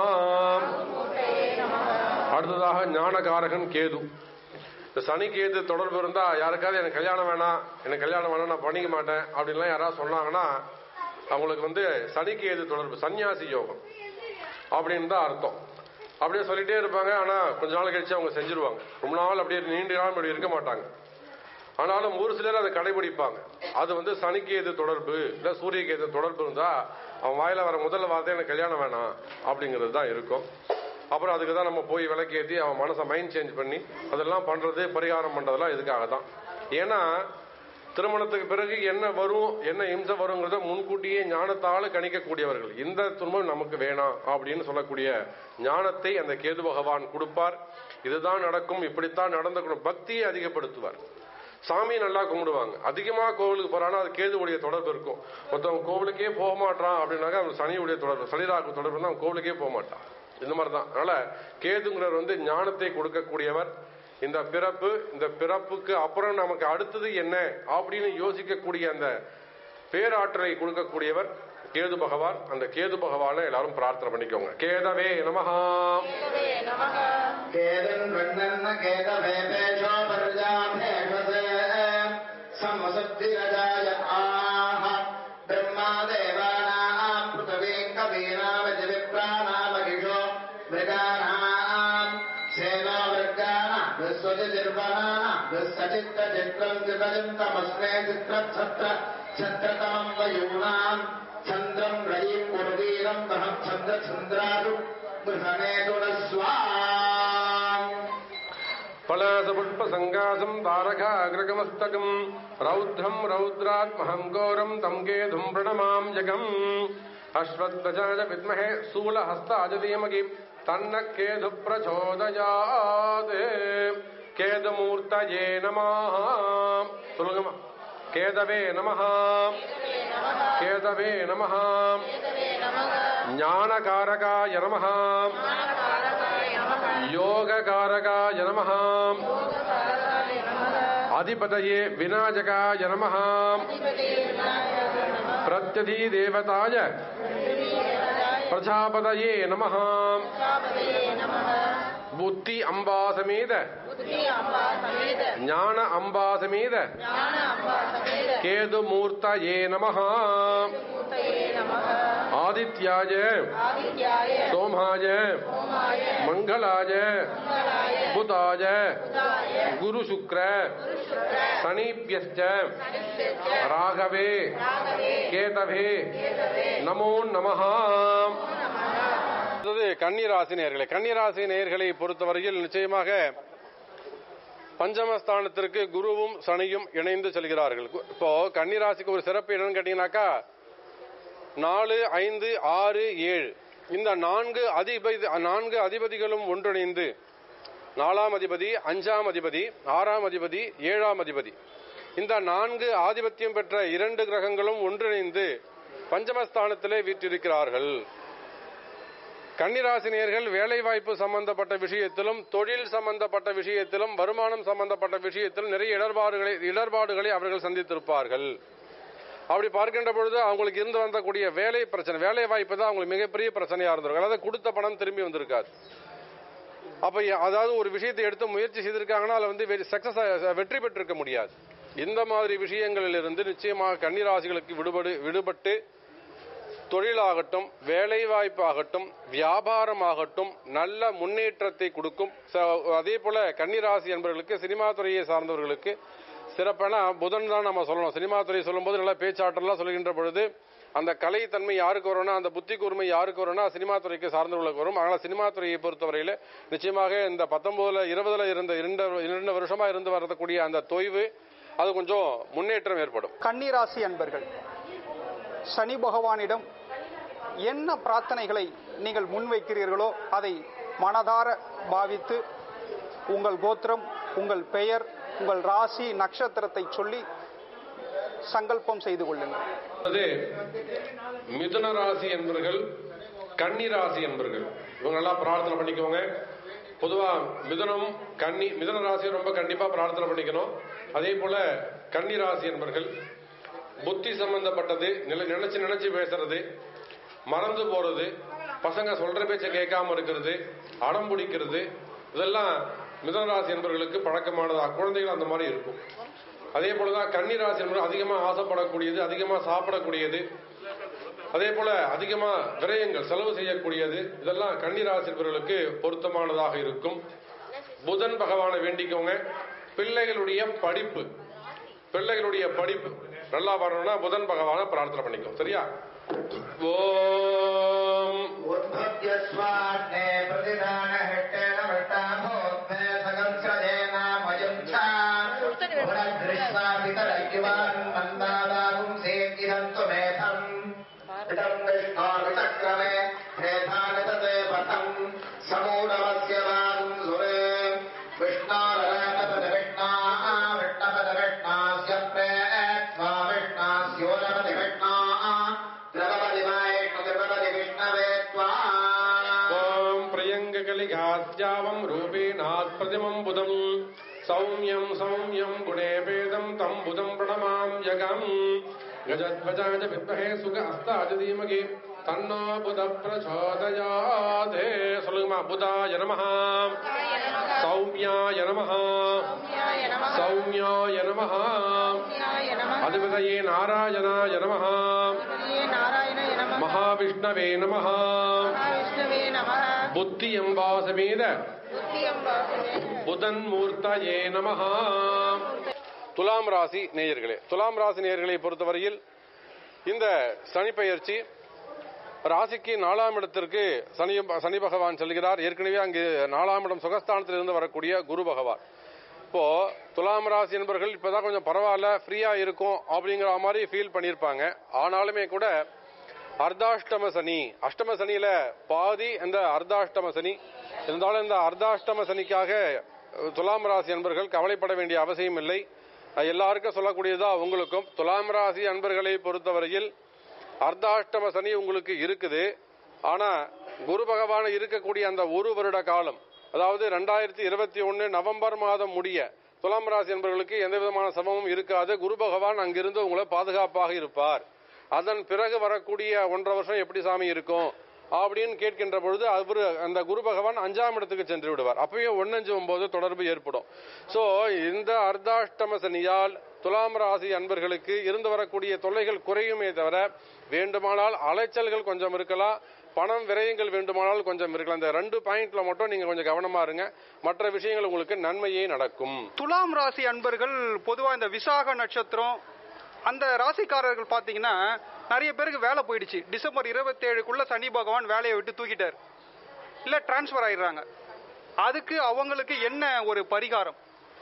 அடுத்ததாக ஞானகாரகன் கேது இந்த சனி கேது தொடர்பு இருந்தா யாருக்காவது எனக்கு கல்யாணம் வேணாம் எனக்கு கல்யாணம் வேணாம் நான் பண்ணிக்க மாட்டேன் அப்படின்லாம் யாராவது சொன்னாங்கன்னா அவங்களுக்கு வந்து சனி கேது தொடர்பு சன்னியாசி யோகம் அப்படின்னு தான் அர்த்தம் அப்படியே சொல்லிட்டே இருப்பாங்க ஆனா கொஞ்ச நாள் கழிச்சு அவங்க செஞ்சிருவாங்க ரொம்ப நாள் அப்படியே நீண்ட நாள் அப்படி இருக்க மாட்டாங்க ஆனாலும் ஒரு சிலர் அதை கடைபிடிப்பாங்க அது வந்து சனிக்கு எது தொடர்பு இல்ல சூரியக்கு எது தொடர்பு இருந்தா அவன் வாயில வர முதல் வார்த்தை எனக்கு கல்யாணம் வேணாம் அப்படிங்கிறது தான் இருக்கும் அப்புறம் அதுக்கு தான் நம்ம போய் விளக்கேத்தி அவன் மனசை மைண்ட் சேஞ்ச் பண்ணி அதெல்லாம் பண்றது பரிகாரம் பண்றதெல்லாம் இதுக்காக தான் ஏன்னா திருமணத்துக்கு பிறகு என்ன வரும் என்ன இம்சை வருங்கிறத முன்கூட்டியே ஞானத்தால கணிக்கக்கூடியவர்கள் இந்த துன்பம் நமக்கு வேணாம் அப்படின்னு சொல்லக்கூடிய ஞானத்தை அந்த கேது பகவான் கொடுப்பார் இதுதான் நடக்கும் இப்படித்தான் நடந்துக்கணும் பக்தியை அதிகப்படுத்துவார் சாமி நல்லா கும்பிடுவாங்க அதிகமா கோவிலுக்கு போறானா அது கேதுவுடைய தொடர்பு இருக்கும் ஒருத்தவங்க கோவிலுக்கே போக மாட்டான் அப்படின்னாக்கா அவன் சனியுடைய தொடர்பு சனிராக்கு தொடர்பு இருந்தா அவன் கோவிலுக்கே போக மாட்டான் இந்த மாதிரி தான் அதனால கேதுங்கிறவர் வந்து ஞானத்தை கொடுக்கக்கூடியவர் இந்த பிறப்பு இந்த பிறப்புக்கு அப்புறம் நமக்கு அடுத்தது என்ன அப்படின்னு யோசிக்கக்கூடிய அந்த பேராற்றலை கொடுக்கக்கூடியவர் கேது பகவான் அந்த கேது பகவானை எல்லாரும் பிரார்த்தனை பண்ணிக்கோங்க கேதவே நமஹா केदन् वृण्णन्न केतभेपेशो पर्जाभेषसे समसुद्धिरजाय आह ब्रह्मा देवानाम् पृथिवीम् कवीनामिति विप्राणामहिषो मृगाणाम् सेनो मृगाणाम् विश्वजिर्वनानाम् विश्वचित्तचित्रम् चित्रचिन्तमस्मे चित्रच्छत्र छत्रतमम् वयूनाम् चन्द्रम् रयिम् कुर्वीरम् महम् चन्द्रचन्द्रादु बृहणेतुरस्वाम् பலாசபுஷ்ப சங்காசம் தாரகாகிரகமஸ்தகம் ரௌத்ரம் ரௌத்ராத்மஹம் கோரம் தம் கேதும் பிரணமாம் ஜகம் அஸ்வத்வஜாய வித்மஹே சூலஹஸ்தாஜ தீமகி தன்ன கேது பிரச்சோதயாத் கேதுமூர்த்தயே நமஹ சொல்லுங்கம்மா கேதவே நமஹ கேதவே நமஹ ஞானகாரகாய நமஹ யோககாரகாய நமஹ அதிபதயே விநாயகாய நமஹ பிரத்யதி தேவதாய பிரஜாபதயே நமஹ புத்தி அம்பாசமேத ஞான அம்பாசமேத கேது மூர்த்தயே நமஹ ஆதித்யாய சோமாய மங்களாய புதாய குரு சுக்ர சனிபியஸ்ச ராகவே கேதவே நமோ நமஹா அடுத்தது கன்னிராசி நேயர்களே கன்னிராசி நேயர்களை பொறுத்தவரையில் நிச்சயமாக பஞ்சமஸ்தானத்திற்கு குருவும் சனியும் இணைந்து செல்கிறார்கள் கு- இப்போ கன்னிராசிக்கு ஒரு சிறப்பு என்னன்னு கேட்டீங்கன்னாக்கா நாலு ஐந்து ஆறு ஏழு இந்த நான்கு அதிபதி நான்கு அதிபதிகளும் ஒன்றிணைந்து நாலாம் அதிபதி அஞ்சாம் அதிபதி ஆறாம் அதிபதி ஏழாம் அதிபதி இந்த நான்கு ஆதிபத்தியம் பெற்ற இரண்டு கிரகங்களும் ஒன்றிணைந்து பஞ்சமஸ்தானத்திலே வீற்றிருக்கிறார்கள் கன்னிராசினியர்கள் வேலைவாய்ப்பு சம்பந்தப்பட்ட விஷயத்திலும் தொழில் சம்பந்தப்பட்ட விஷயத்திலும் வருமானம் சம்பந்தப்பட்ட விஷயத்திலும் நிறைய இடர்பாடுகளை இடர்பாடுகளை அவர்கள் சந்தித்திருப்பார்கள் அப்படி பார்க்கின்ற பொழுது அவங்களுக்கு இருந்து வந்தக்கூடிய வேலை பிரச்சனை வேலை வாய்ப்பு தான் அவங்களுக்கு மிகப்பெரிய பிரச்சனையா இருந்திருக்கும் அதாவது கொடுத்த பணம் திரும்பி வந்திருக்காது அப்ப எ- அதாவது ஒரு விஷயத்தை எடுத்து முயற்சி செய்திருக்காங்கன்னா அதுல வந்து சக்சஸ் வெற்றி பெற்றிருக்க முடியாது இந்த மாதிரி விஷயங்களிலிருந்து நிச்சயமாக கன்னிராசிகளுக்கு விடுபடு விடுபட்டு தொழிலாகட்டும் வேலைவாய்ப்பாகட்டும் வியாபாரமாகட்டும் நல்ல முன்னேற்றத்தை கொடுக்கும் ச- அதே போல கன்னிராசி என்பவர்களுக்கு சினிமா துறையை சார்ந்தவர்களுக்கு சிறப்பான புதன் தான் நம்ம சொல்லணும் சினிமா துறை சொல்லும்போது நல்ல பேச்சாற்றலாம் சொல்கின்ற பொழுது அந்த கலைத்தன்மை யாருக்கு வரும்னா அந்த புத்தி கூர்மை யாருக்கு வரும்னா சினிமா துறைக்கு சார்ந்தவர்களுக்கு வரும் அதனால சினிமா துறையை பொறுத்தவரையில நிச்சயமாக இந்த பத்தொன்பதுல இருபதுல இருந்த இரண்டு இரண்டு வருஷமா இருந்து வரக்கூடிய அந்த தொய்வு அது கொஞ்சம் முன்னேற்றம் ஏற்படும் கன்னிராசி அன்பர்கள் சனி பகவானிடம் என்ன பிரார்த்தனைகளை நீங்கள் முன்வைக்கிறீர்களோ அதை மனதார பாவித்து உங்கள் கோத்திரம் உங்கள் பெயர் உங்கள் ராசி நட்சத்திரத்தை சொல்லி சங்கல்பம் செய்து கொள்ளுங்கள் அது மிதுன ராசி என்பர்கள் கன்னி ராசி என்பர்கள் இவங்க எல்லாம் பிரார்த்தனை பண்ணிக்கோங்க பொதுவா மிதுனம் கன்னி மிதுன ராசியை ரொம்ப கண்டிப்பா பிரார்த்தனை பண்ணிக்கணும் அதே போல கன்னி ராசி என்பர்கள் புத்தி சம்பந்தப்பட்டது நில- நினைச்சு நினைச்சு பேசுறது மறந்து போறது பசங்க சொல்ற பேச்ச கேட்காம இருக்கிறது அடம் பிடிக்கிறது இதெல்லாம் மிதுன ராசி என்பவர்களுக்கு பழக்கமானதா குழந்தைகள் அந்த மாதிரி இருக்கும் அதே போலதான் கன்னி ராசி என்பது அதிகமா ஆசைப்படக்கூடியது அதிகமா சாப்பிடக்கூடியது அதே போல அதிகமா விரயங்கள் செலவு செய்யக்கூடியது இதெல்லாம் கன்னி ராசி என்பவர்களுக்கு பொருத்தமானதாக இருக்கும் புதன் பகவானை வேண்டிக்கோங்க பிள்ளைகளுடைய படிப்பு பிள்ளைகளுடைய படிப்பு நல்லா வரணும்னா புதன் பகவானை பிரார்த்தனை பண்ணிக்கோ சரியா ஓம் उद्भव्य स्वाग्ने प्रतिदानहट्टेन वृत्ताभोग्ने सगंसदेनामयं च पुनर्दृष्ट्वापितरयुवान् मन्दादागुं सेत्तिहन्तु मेधम् इदं विष्णोर्विचक्रमे मेधानितते पथम् समूढमस्य वागुं सुरे विष्णोरपदविष्णा विष्णपदविष्णास्य प्रेत्वा विष्णास्योरपदिविष्णा द्रवपदिवायेष्णु द्रवपदि विष्णवे त्वा ஓம் பிரியங்கலிகாத்யாவம் ரூபேணாத் பிரதிமம் புதம் சௌமியம் சௌமியம் குணே வேதம் தம் புதம் பிரணமாம் யகம் கஜத்வஜாஜ வித்மஹே சுக அஸ்தாஜ தீமகி தன்னோ புத பிரச்சோதயாதே சொல்லுங்கம்மா புதாய நமஹ சௌமியாய நமஹ சௌமியாய நமஹ அதிபதயே நாராயணாய நமஹ மகாவிஷ்ணவே நமஹ புத்தியம்பாசமேத புதன் மூர்த்தயே நமஹ துலாம் ராசி நேயர்களே துலாம் ராசி நேயர்களை பொறுத்தவரையில் இந்த சனி பெயர்ச்சி ராசிக்கு நாலாம் இடத்திற்கு சனி சனி பகவான் செல்கிறார் ஏற்கனவே அங்கு நாலாம் இடம் சுகஸ்தானத்தில் இருந்து வரக்கூடிய குரு பகவான் இப்போ துலாம் ராசி என்பவர்கள் இப்பதான் கொஞ்சம் பரவாயில்ல ஃப்ரீயா இருக்கும் அப்படிங்கிற மாதிரி ஃபீல் பண்ணியிருப்பாங்க ஆனாலுமே கூட அர்த்தாஷ்டம சனி அஷ்டம சனியில பாதி இந்த அர்த்தாஷ்டம சனி இருந்தாலும் இந்த அர்த்தாஷ்டம சனிக்காக அஹ், துலாம் ராசி அன்பர்கள் கவலைப்பட வேண்டிய அவசியம் இல்லை அஹ், எல்லாருக்கும் சொல்லக்கூடியதா உங்களுக்கும் துலாம் ராசி அன்பர்களை பொறுத்தவரையில் அர்த்தாஷ்டம சனி உங்களுக்கு இருக்குது ஆனா குரு பகவான் இருக்கக்கூடிய அந்த ஒரு வருட காலம் அதாவது ரெண்டாயிரத்தி இருபத்தி ஒன்னு நவம்பர் மாதம் முடிய துலாம் ராசி என்பவர்களுக்கு எந்த விதமான சமமும் இருக்காது குரு பகவான் அங்கிருந்து உங்களை பாதுகாப்பாக இருப்பார் அதன் பிறகு வரக்கூடிய ஒன்றரை வருஷம் எப்படி சாமி இருக்கும் அப்படின்னு கேட்கின்ற பொழுது அவரு அந்த குரு பகவான் அஞ்சாம் இடத்துக்கு சென்று விடுவார் அப்பயும் ஒன்னஞ்சு ஒன்பது தொடர்பு ஏற்படும் சோ இந்த அர்த்தாஷ்டம சனியால் துலாம் ராசி அன்பர்களுக்கு இருந்து வரக்கூடிய தொல்லைகள் குறையுமே தவிர வேண்டுமானால் அலைச்சல்கள் கொஞ்சம் இருக்கலாம் பணம் விரயங்கள் வேண்டுமானால் கொஞ்சம் இருக்கலாம் இந்த ரெண்டு பாயிண்ட்ல மட்டும் நீங்க கொஞ்சம் கவனமா இருங்க மற்ற விஷயங்கள் உங்களுக்கு நன்மையே நடக்கும் துலாம் ராசி அன்பர்கள் பொதுவா இந்த விசாக நட்சத்திரம் அந்த ராசிக்காரர்கள் பாத்தீங்கன்னா நிறைய பேருக்கு வேலை போயிடுச்சு டிசம்பர் இருபத்தி ஏழுக்குள்ள சனி பகவான் வேலையை விட்டு தூக்கிட்டார் இல்ல டிரான்ஸ்ஃபர் ஆயிடுறாங்க அதுக்கு அவங்களுக்கு என்ன ஒரு பரிகாரம்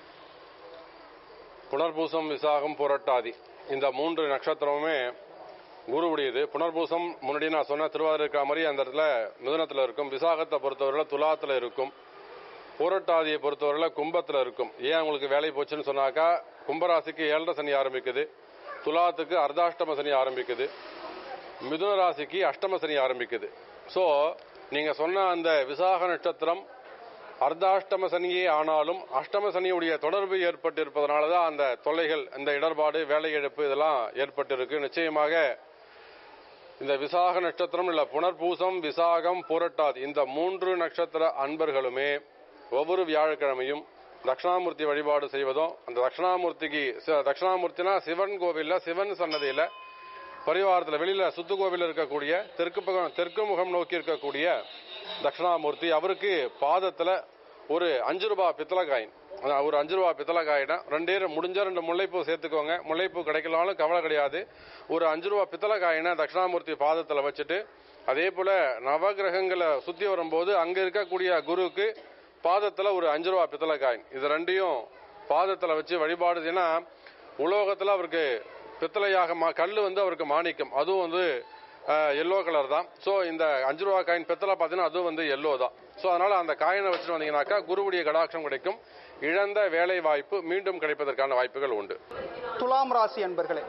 புனர்பூசம் விசாகம் புரட்டாதி இந்த மூன்று நட்சத்திரமுமே குருவுடையது புனர்பூசம் முன்னாடி நான் சொன்ன திருவாதிரை இருக்கிற மாதிரி அந்த இடத்துல மிதுனத்தில் இருக்கும் விசாகத்தை பொறுத்தவரையில் துலாத்தில் இருக்கும் பூரட்டாதியை பொறுத்தவரையில் கும்பத்தில் இருக்கும் ஏன் உங்களுக்கு வேலை போச்சுன்னு சொன்னாக்கா கும்பராசிக்கு ஏழரை சனி ஆரம்பிக்குது துலாத்துக்கு அர்த்தாஷ்டம சனி ஆரம்பிக்குது மிதுன ராசிக்கு அஷ்டம சனி ஆரம்பிக்குது ஸோ நீங்கள் சொன்ன அந்த விசாக நட்சத்திரம் அர்த்தாஷ்டம சனியே ஆனாலும் அஷ்டம சனியுடைய தொடர்பு ஏற்பட்டிருப்பதனால தான் அந்த தொல்லைகள் இந்த இடர்பாடு வேலை இழப்பு இதெல்லாம் ஏற்பட்டிருக்கு நிச்சயமாக இந்த விசாக நட்சத்திரம் இல்ல புனர்பூசம் விசாகம் புரட்டாதி இந்த மூன்று நட்சத்திர அன்பர்களுமே ஒவ்வொரு வியாழக்கிழமையும் தட்சிணாமூர்த்தி வழிபாடு செய்வதும் அந்த தட்சிணாமூர்த்திக்கு சி- தட்சிணாமூர்த்தினா சிவன் கோவில்ல சிவன் சன்னதியில பரிவாரத்தில் வெளியில சுத்து கோவில் இருக்கக்கூடிய தெற்கு பக்கம் தெற்கு முகம் நோக்கி இருக்கக்கூடிய தட்சிணாமூர்த்தி அவருக்கு பாதத்துல ஒரு அஞ்சு ரூபாய் பித்தளை காயின் அதான் ஒரு அஞ்சு ரூபாய் பித்தளை காயினா ரெண்டே ரெண்டு- முடிஞ்சா ரெண்டு முல்லைப்பூ சேர்த்துக்கோங்க முல்லைப்பூ கிடைக்கலாலும் கவலை கிடையாது ஒரு அஞ்சு ரூபாய் பித்தளை காயினை தட்சிணாமூர்த்தி பாதத்துல வச்சுட்டு அதே போல நவகிரகங்களை சுத்தி வரும்போது அங்க இருக்கக்கூடிய குருவுக்கு பாதத்துல ஒரு அஞ்சு ரூபாய் பித்தளை காயின் இது ரெண்டையும் பாதத்துல வச்சு வழிபாடு ஏன்னா உலோகத்துல அவருக்கு பித்தளையாக மா- கல்லு வந்து அவருக்கு மாணிக்கம் அதுவும் வந்து எல்லோ கலர் தான் ஸோ இந்த அஞ்சு ரூபா காயின் பித்தளை பார்த்தீங்கன்னா அதுவும் வந்து எல்லோ தான் ஸோ அதனால அந்த காயினை வச்சுட்டு வந்தீங்கன்னாக்கா குருவுடைய கடாட்சம் கிடைக்கும் இழந்த வேலை வாய்ப்பு மீண்டும் கிடைப்பதற்கான வாய்ப்புகள் உண்டு துலாம் ராசி அன்பர்களே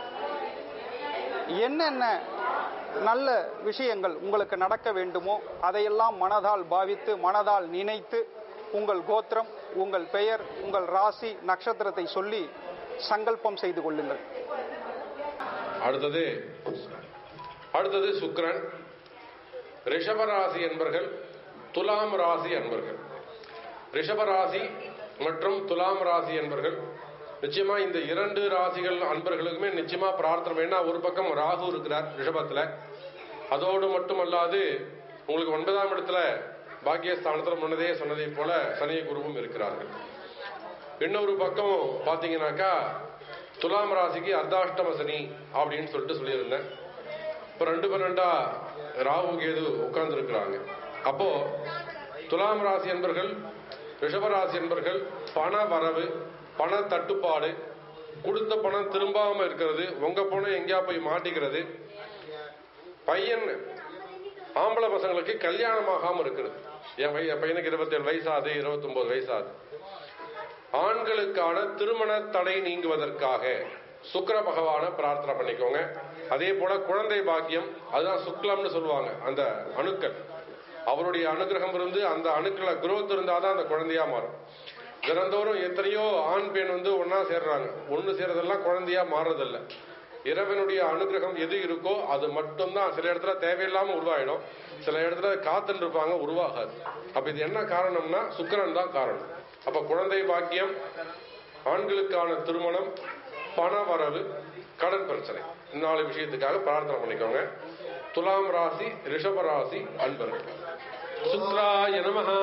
என்னென்ன நல்ல விஷயங்கள் உங்களுக்கு நடக்க வேண்டுமோ அதையெல்லாம் மனதால் பாவித்து மனதால் நினைத்து உங்கள் கோத்திரம் உங்கள் பெயர் உங்கள் ராசி நட்சத்திரத்தை சொல்லி சங்கல்பம் செய்து கொள்ளுங்கள் அடுத்தது அடுத்தது சுக்கிரன் ரிஷபராசி என்பர்கள் துலாம் ராசி அன்பர்கள் ரிஷபராசி மற்றும் துலாம் ராசி என்பர்கள் நிச்சயமா இந்த இரண்டு ராசிகள் அன்பர்களுக்குமே நிச்சயமா பிரார்த்தனை ஏன்னா ஒரு பக்கம் ராகு இருக்கிறார் ரிஷபத்துல அதோடு மட்டுமல்லாது உங்களுக்கு ஒன்பதாம் இடத்துல பாக்கியஸ்தானத்துல முன்னதே சொன்னதை போல சனி குருவும் இருக்கிறார்கள் இன்னொரு பக்கம் பாத்தீங்கன்னாக்கா துலாம் ராசிக்கு அர்த்தாஷ்டம சனி அப்படின்னு சொல்லிட்டு சொல்லியிருந்தேன் இப்போ ரெண்டு பன்னெண்டா ராகு கேது உட்கார்ந்து இருக்கிறாங்க அப்போ துலாம் ராசி என்பர்கள் ரிஷபராசி என்பர்கள் பண வரவு பண தட்டுப்பாடு கொடுத்த பணம் திரும்பாம இருக்கிறது உங்க பணம் எங்கேயா போய் மாட்டிக்கிறது பையன் ஆம்பளை பசங்களுக்கு கல்யாணம் ஆகாம இருக்கிறது என் பையன் என் பையனுக்கு இருபத்தேழு வயசாது இருபத்தொன்பது வயசாது ஆண்களுக்கான திருமண தடை நீங்குவதற்காக சுக்கிர பகவானை பிரார்த்தனை பண்ணிக்கோங்க அதே போல குழந்தை பாக்கியம் அதுதான் சுக்லம்னு சொல்லுவாங்க அந்த அணுக்கள் அவருடைய அனுகிரகம் இருந்து அந்த அணுக்களை குரோத் இருந்தாதான் அந்த குழந்தையா மாறும் தினந்தோறும் எத்தனையோ ஆண் பெண் வந்து ஒன்னா சேர்றாங்க ஒன்னு சேர்றதெல்லாம் குழந்தையா மாறுறதில்ல இறைவனுடைய அனுகிரகம் எது இருக்கோ அது மட்டும்தான் சில இடத்துல தேவையில்லாம உருவாயிடும் சில இடத்துல காத்துன்னு இருப்பாங்க உருவாகாது அப்ப இது என்ன காரணம்னா சுக்கிரன் தான் காரணம் அப்ப குழந்தை பாக்கியம் ஆண்களுக்கான திருமணம் பண வரவு கடன் பிரச்சனை இந்த நாலு விஷயத்துக்காக பிரார்த்தனை பண்ணிக்கோங்க துலாம் ராசி ரிஷப ராசி அன்பர்கள் சுக்ராய நமஹா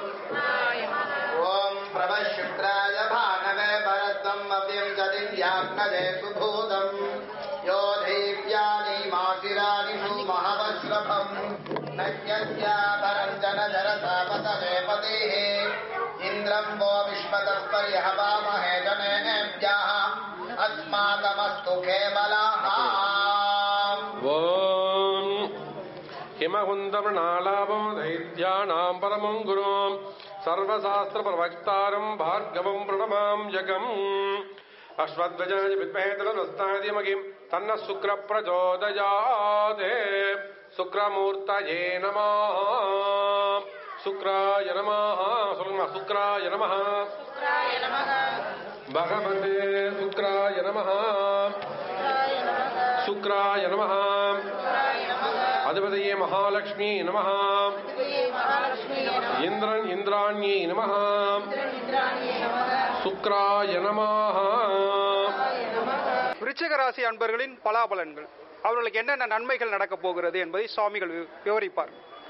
ॐ प्रभशुक्राय भानवे भरतम् अव्यम् गतिव्याग्नदे सुभूतम् यो धैव्यानीमाशिराणि सुमहवश्रभम् नज्ञस्यापरञ्जनधरसापतमे पतिः इन्द्रम् वो विश्वतस्पर्यहवामहे जनेभ्यः अस्माकमस्तु केवलः ஓம் ஹிமகுந்தமணாலாபம் தைத்யானாம் பரமம் குரும் சர்வசாஸ்திர பிரவக்தாரம் பார்கவம் பிரணமாம் ஜகம் அஸ்வத்வஜாய வித்மேதலஸ்தாதிமகிம் தன்ன சுக்ர பிரச்சோதயாதே சுக்ரமூர்த்தயே நமः சுக்ராய நமः சொல்லுங்க சுக்ராய நமः பகவதே சுக்ராய நமः சுக்ராய நமः அதிபதியே மகாலட்சுமி நமः இந்திரன் இந்திராண்யை நமः சுக்ராய நமः விருச்சிக ராசி அன்பர்களின் பலாபலன்கள் அவர்களுக்கு என்னென்ன நன்மைகள் நடக்கப் போகிறது என்பதை சுவாமிகள் வி- விவரிப்பார்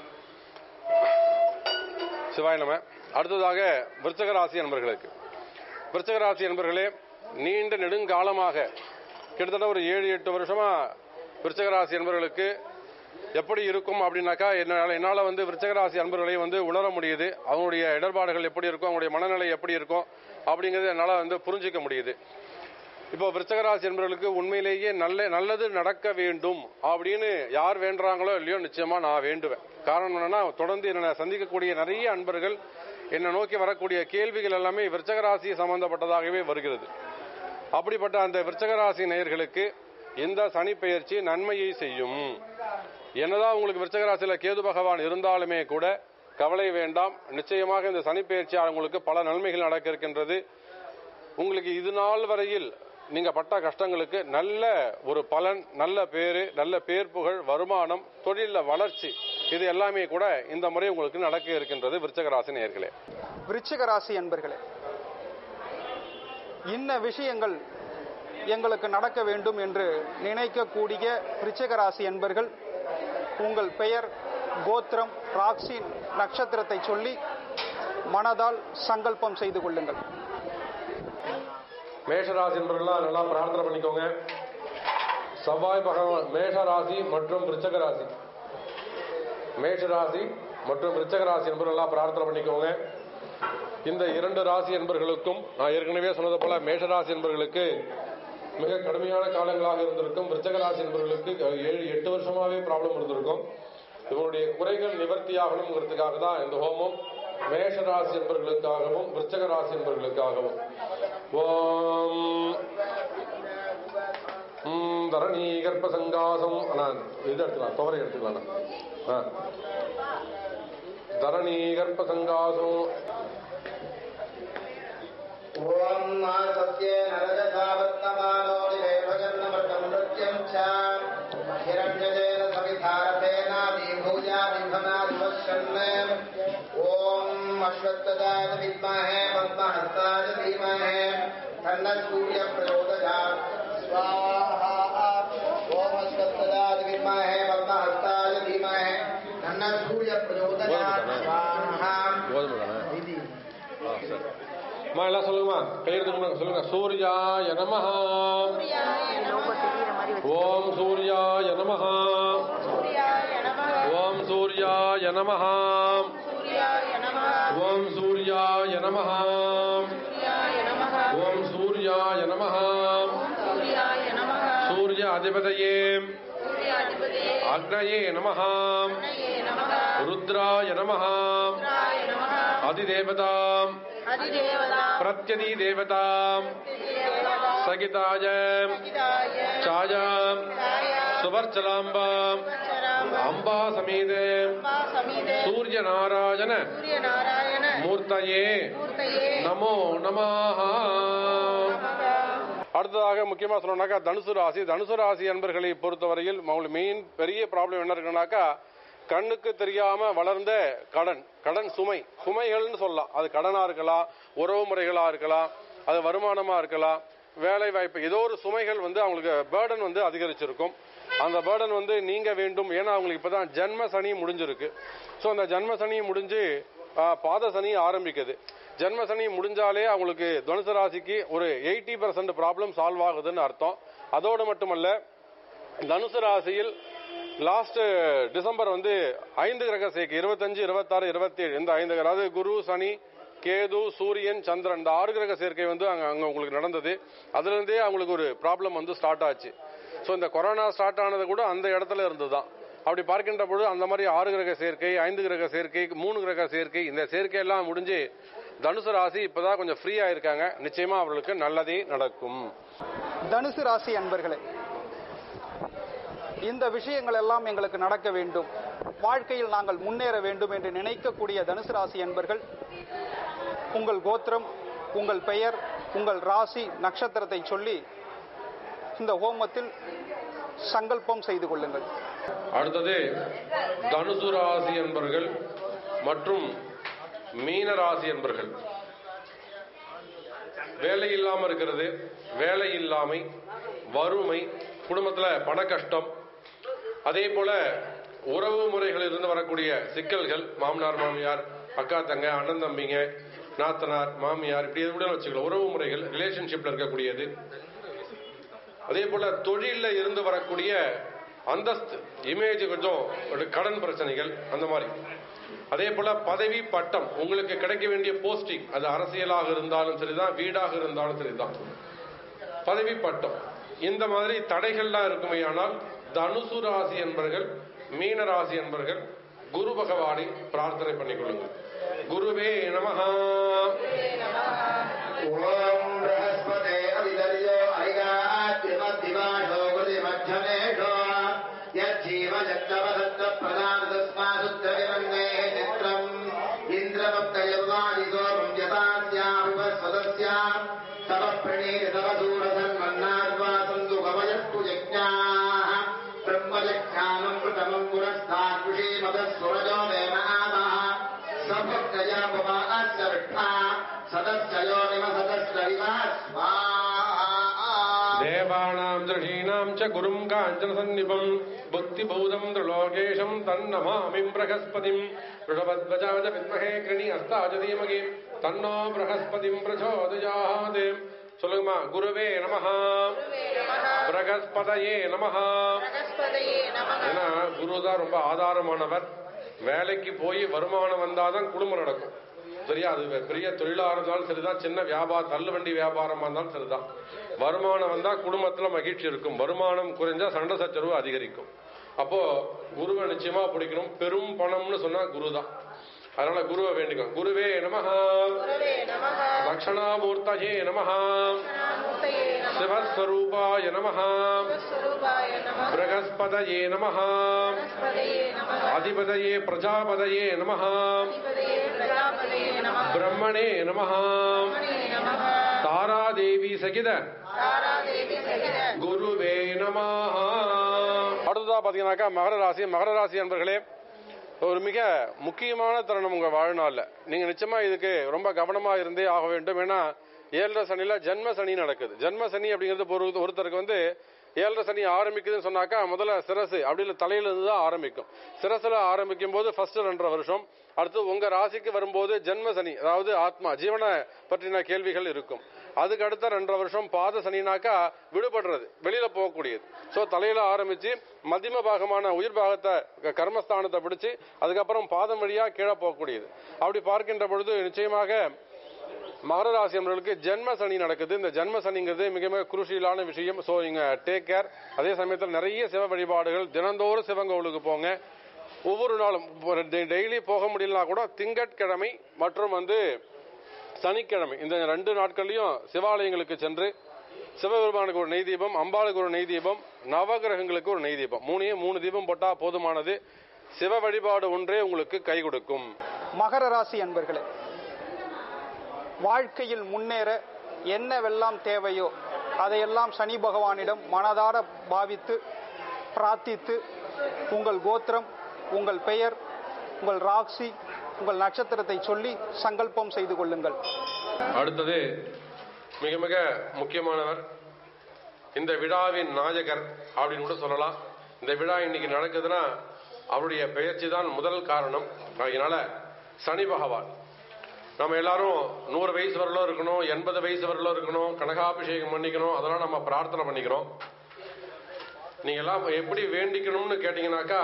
சிவாய நம அடுத்ததாக விருச்சக ராசி அன்பர்களுக்கு விருச்சக ராசி அன்பர்களே நீண்ட நெடுங்காலமாக கிட்டத்தட்ட ஒரு ஏழு எட்டு வருஷமா விருச்சக ராசி அன்பர்களுக்கு எப்படி இருக்கும் அப்படின்னாக்கா என்னால் என்னால் வந்து விருச்சக ராசி அன்பர்களை வந்து உணர முடியுது அவங்களுடைய இடர்பாடுகள் எப்படி இருக்கும் அவங்களுடைய மனநிலை எப்படி இருக்கும் அப்படிங்கிறது என்னால் வந்து புரிஞ்சிக்க முடியுது இப்போ விருச்சகராசி என்பவர்களுக்கு உண்மையிலேயே நல்ல நல்லது நடக்க வேண்டும் அப்படின்னு யார் வேண்டுறாங்களோ இல்லையோ நிச்சயமா நான் வேண்டுவேன் காரணம் என்னன்னா தொடர்ந்து என்னை சந்திக்கக்கூடிய நிறைய அன்பர்கள் என்னை நோக்கி வரக்கூடிய கேள்விகள் எல்லாமே விருச்சகராசி சம்பந்தப்பட்டதாகவே வருகிறது அப்படிப்பட்ட அந்த விருச்சகராசி நேயர்களுக்கு இந்த சனி பெயர்ச்சி நன்மையை செய்யும் என்னதான் உங்களுக்கு விருச்சகராசியில கேது பகவான் இருந்தாலுமே கூட கவலை வேண்டாம் நிச்சயமாக இந்த சனி பெயர்ச்சியால் உங்களுக்கு பல நன்மைகள் நடக்க இருக்கின்றது உங்களுக்கு இது நாள் வரையில் நீங்க பட்ட கஷ்டங்களுக்கு நல்ல ஒரு பலன் நல்ல பேரு நல்ல பேர் புகழ் வருமானம் தொழில வளர்ச்சி இது எல்லாமே கூட இந்த முறை உங்களுக்கு நடக்க இருக்கின்றது விருச்சக ராசி நேயர்களே விருச்சிக ராசி அன்பர்களே இன்ன விஷயங்கள் எங்களுக்கு நடக்க வேண்டும் என்று நினைக்கக்கூடிய விருச்சிக ராசி அன்பர்கள் உங்கள் பெயர் கோத்திரம் ராக்சி நட்சத்திரத்தை சொல்லி மனதால் சங்கல்பம் செய்து கொள்ளுங்கள் மேஷராசி என்பவர்கள்லாம் நல்லா பிரார்த்தனை பண்ணிக்கோங்க செவ்வாய் பகவான் மேஷ ராசி மற்றும் விருச்சக ராசி மேஷ ராசி மற்றும் விருச்சக ராசி என்பவர்கள்லாம் பிரார்த்தனை பண்ணிக்கோங்க இந்த இரண்டு ராசி என்பர்களுக்கும் நான் ஏற்கனவே சொன்னது போல மேஷராசி என்பர்களுக்கு மிக கடுமையான காலங்களாக இருந்திருக்கும் விருச்சக ராசி என்பவர்களுக்கு ஏழு எட்டு வருஷமாவே ப்ராப்ளம் இருந்திருக்கும் இவங்களுடைய குறைகள் நிவர்த்தியாகணுங்கிறதுக்காக தான் இந்த ஹோமம் மேஷ ராசி என்பவர்களுக்காகவும் விருச்சக ராசி என்பவர்களுக்காகவும் ஓம் ம், தரணி கர்ப்ப சங்காசம் நான் இது எடுத்துக்கலாம் துவரை எடுத்துக்கலாம் நான். ஆ. தரணி கர்ப்ப சங்காசம் ॐ सत्ये नरजसावत्नमानो निवेभजन्नमटं नृत्यं च हिरण्यजेन सविधारथेनाभिभूयाभिभनादिवशन् ॐ अश्वत्थदाय विद्महे पद्महस्ताय धीमहि तन्नः सूर्यप्रचोदयात् स्वाहा ॐ अश्वत्थदाय विद्महे पद्महस्ताय धीमहि तन्नः सूर्यप्रचोदयात् स्वाहा கோதுமை தானே ஆ, சரி அம்மா எல்லாம் சொல்லுங்கம்மா கையெழுத்து முன்னாடி சொல்லுங்க சூர்யாய நமஹ ஓம் சூர்யாய நமஹ ஓம் சூர்யாய நமஹ ஓம் சூர்யாய நமஹ ஓம் சூர்யாய நமஹ சூர்ய அதிபதயே அக்னயே நமஹ ருத்ராய நமஹ அதிதேவதாம் பிரத்யதி தேவதாம் சகிதாய சாயாம் சுவர்ச்சலாம்பாம் அம்பா சமேத சூரிய நாராயண மூர்த்தயே நமோ நமாக அடுத்ததாக முக்கியமா சொல்லணும்னாக்கா தனுசு ராசி தனுசு ராசி அன்பர்களை பொறுத்தவரையில் அவங்களுக்கு மெயின் பெரிய ப்ராப்ளம் என்ன இருக்குன்னாக்கா கண்ணுக்கு தெரியாம வளர்ந்த கடன் கடன் சுமை சுமைகள்னு சொல்லலாம் அது கடனா இருக்கலாம் உறவு முறைகளா இருக்கலாம் அது வருமானமா இருக்கலாம் வேலை வாய்ப்பு ஏதோ ஒரு சுமைகள் வந்து அவங்களுக்கு பேர்டன் வந்து அதிகரிச்சிருக்கும் அந்த பேர்டன் வந்து நீங்க வேண்டும் ஏன்னா அவங்களுக்கு இப்பதான் ஜென்ம சனி முடிஞ்சிருக்கு ஸோ அந்த ஜென்ம சனி முடிஞ்சு ஆ, பாத சனி ஆரம்பிக்குது ஜென்ம சனி முடிஞ்சாலே அவங்களுக்கு தனுசு ராசிக்கு ஒரு எயிட்டி பர்சன்ட் ப்ராப்ளம் சால்வ் ஆகுதுன்னு அர்த்தம் அதோடு மட்டுமல்ல தனுசு ராசியில் லாஸ்ட் டிசம்பர் வந்து ஐந்து கிரக சேர்க்கை இருபத்தஞ்சு இருபத்தாறு இருபத்தேழு இந்த ஐந்து கிரக- அதாவது குரு சனி கேது சூரியன் சந்திரன் இந்த ஆறு கிரக சேர்க்கை வந்து அங்க அங்க உங்களுக்கு நடந்தது அதுல இருந்தே அவங்களுக்கு ஒரு ப்ராப்ளம் வந்து ஸ்டார்ட் ஆச்சு ஸோ இந்த கொரோனா ஸ்டார்ட் ஆனது கூட அந்த இடத்துல இருந்து தான் அப்படி பார்க்கின்ற பொழுது அந்த மாதிரி ஆறு கிரக சேர்க்கை ஐந்து கிரக சேர்க்கை மூணு கிரக சேர்க்கை இந்த சேர்க்கை எல்லாம் முடிஞ்சு தனுசு ராசி இப்பதான் கொஞ்சம் ஃப்ரீயா இருக்காங்க நிச்சயமா அவர்களுக்கு நல்லதே நடக்கும் தனுசு ராசி அன்பர்களே இந்த விஷயங்கள் எல்லாம் எங்களுக்கு நடக்க வேண்டும் வாழ்க்கையில் நாங்கள் முன்னேற வேண்டும் என்று நினைக்கக்கூடிய தனுசு ராசி அன்பர்கள் உங்கள் கோத்திரம் உங்கள் பெயர் உங்கள் ராசி நட்சத்திரத்தை சொல்லி இந்த ஹோமத்தில் சங்கல்பம் செய்து கொள்ளுங்கள் அடுத்தது தனுசு ராசி என்பர்கள் மற்றும் மீன ராசி என்பர்கள் வேலை இல்லாம இருக்கிறது வேலை இல்லாமை வறுமை குடும்பத்துல பண கஷ்டம் அதே போல உறவு முறைகளில் இருந்து வரக்கூடிய சிக்கல்கள் மாமனார் மாமியார் அக்கா தங்க அண்ணன் தம்பிங்க நாத்தனார் மாமியார் இப்படி எது கூட வச்சுக்கலாம் உறவு முறைகள் ரிலேஷன்ஷிப்ல இருக்கக்கூடியது அதே போல தொழில்ல இருந்து வரக்கூடிய அந்தஸ்து இமேஜ் கொஞ்சம் ஒரு கடன் பிரச்சனைகள் அந்த மாதிரி அதே போல பதவி பட்டம் உங்களுக்கு கிடைக்க வேண்டிய போஸ்டிங் அது அரசியலாக இருந்தாலும் சரிதான் வீடாக இருந்தாலும் சரிதான் பதவி பட்டம் இந்த மாதிரி தடைகள்லாம் இருக்குமையானால் தனுசு ராசி என்பர்கள் மீன ராசி என்பர்கள் குரு பகவானை பிரார்த்தனை பண்ணிக் கொள்ளுங்கள் குருவே நமஹா ॐ बृहस्पते अविदर्यो ऐगाद्यमद्दिवाशो गुलिमध्यमेषो यज्जीवजग्नवदत्तप्रदानतस्मादुत्तविमन्ये चित्रम् इन्द्रभक्तयर्वादिसोमं यथास्याविवस्वदस्या तव प्रणीय तव दूरधन्मन्नाद्वासन्तु कवयस्तु यज्ञाः ब्रह्मजज्ञानम् कृतमम् पुरस्तात् ऋषीमदस्वरजो वेम आमः सभक्तया पवास्य विष्ठा सदस्ययो निमसदस्यरिवा स्वाहा தேவானாம் திருஷீணாம் ச குரும் காஞ்சன சந்நிபம் புத்தி பூதம் திரிலோகேஷம் தன்னமாமிம் பிரகஸ்பதிம் ருஷபத்வஜாஜ வித்மஹே கிருணி அஸ்தாஜ தீமகி தன்னோ பிரகஸ்பதிம் பிரச்சோதயாதே சொல்லுங்கம்மா குருவே நமஹா பிரகஸ்பதயே நமஹா ஏன்னா குரு தான் ரொம்ப ஆதாரமானவர் வேலைக்கு போய் வருமானம் வந்தாதான் குடும்பம் நடக்கும் சரியா அது பெரிய தொழிலா இருந்தாலும் சரிதான் சின்ன வியாபாரம் தள்ளுவண்டி வியாபாரமா இருந்தாலும் சரிதான் வருமானம் வந்தா குடும்பத்துல மகிழ்ச்சி இருக்கும் வருமானம் குறைஞ்சா சண்டை சச்சரவு அதிகரிக்கும் அப்போ குருவை நிச்சயமா பிடிக்கணும் பெரும் பணம்னு சொன்னா குரு தான் அதனால குருவை வேண்டிக்கும் குருவே நமஹா தட்சணாமூர்த்தயே நமஹா சிவஸ்வரூபாய நமஹா பிரகஸ்பதயே நமஹா அதிபதயே பிரஜாபதயே நமஹா பிரம்மணே நமஹா தாராதேவி சகித குருவே நமஹ அடுத்ததா பாத்தீங்கன்னாக்கா மகர ராசி மகர ராசி அன்பர்களே ஒரு மிக முக்கியமான தருணம் உங்க வாழ்நாள்ல நீங்க நிச்சயமா இதுக்கு ரொம்ப கவனமா இருந்தே ஆக வேண்டும் ஏன்னா ஏழரை சனியில ஜென்ம சனி நடக்குது ஜென்ம சனி அப்படிங்கிறது ஒரு- ஒருத்தருக்கு வந்து ஏழரை சனி ஆரம்பிக்குதுன்னு சொன்னாக்கா முதல்ல சிரசு அப்படி இல்லை தலையில இருந்து தான் ஆரம்பிக்கும் சிரசுல ஆரம்பிக்கும் போது ஃபர்ஸ்ட் ரெண்டரை வருஷம் அடுத்து உங்க ராசிக்கு வரும்போது ஜென்ம சனி அதாவது ஆத்மா ஜீவனை பற்றின கேள்விகள் இருக்கும் அதுக்கு அடுத்த ரெண்டரை வருஷம் பாத சனினாக்கா விடுபடுறது வெளியில போகக்கூடியது சோ தலையில ஆரம்பிச்சு மத்தியம பாகமான உயிர் பாகத்தை க- கர்மஸ்தானத்தை பிடிச்சு அதுக்கப்புறம் பாதம் வழியா கீழே போகக்கூடியது அப்படி பார்க்கின்ற பொழுது நிச்சயமாக மகர ராசி அன்பர்களுக்கு ஜென்ம சனி நடக்குது இந்த ஜென்ம சனிங்கிறது மிக மிக குருஷியலான விஷயம் ஸோ நீங்க டேக் கேர் அதே சமயத்தில் நிறைய சிவ வழிபாடுகள் தினந்தோறும் சிவங்கோவிலுக்கு போங்க ஒவ்வொரு நாளும் டெய்லி போக முடியலனா கூட திங்கட்கிழமை மற்றும் வந்து சனிக்கிழமை இந்த ரெண்டு நாட்கள்லயும் சிவாலயங்களுக்கு சென்று சிவபெருமானுக்கு ஒரு நெய் தீபம் அம்பாளுக்கு ஒரு நெய் தீபம் நவகிரகங்களுக்கு ஒரு நெய் தீபம் மூணையும் மூணு தீபம் போட்டா போதுமானது சிவ வழிபாடு ஒன்றே உங்களுக்கு கை கொடுக்கும் மகர ராசி அன்பர்களே வாழ்க்கையில் முன்னேற என்னவெல்லாம் தேவையோ அதையெல்லாம் சனி பகவானிடம் மனதார பாவித்து பிரார்த்தித்து உங்கள் கோத்திரம் உங்கள் பெயர் உங்கள் ராசி உங்கள் நட்சத்திரத்தை சொல்லி சங்கல்பம் செய்து கொள்ளுங்கள் அடுத்தது மிக மிக முக்கியமானவர் இந்த விழாவின் நாயகர் அப்படின்னு கூட சொல்லலாம் இந்த விழா இன்னைக்கு நடக்குதுன்னா அவருடைய பெயர்ச்சி தான் முதல் காரணம் அதனால சனி பகவான் நம்ம எல்லாரும் நூறு வயசு வரலும் இருக்கணும் எண்பது வயசு வரலும் இருக்கணும் கனகாபிஷேகம் பண்ணிக்கணும் அதெல்லாம் நம்ம பிரார்த்தனை பண்ணிக்கிறோம் நீங்க எல்லாம் எப்படி வேண்டிக்கணும்னு கேட்டீங்கன்னாக்கா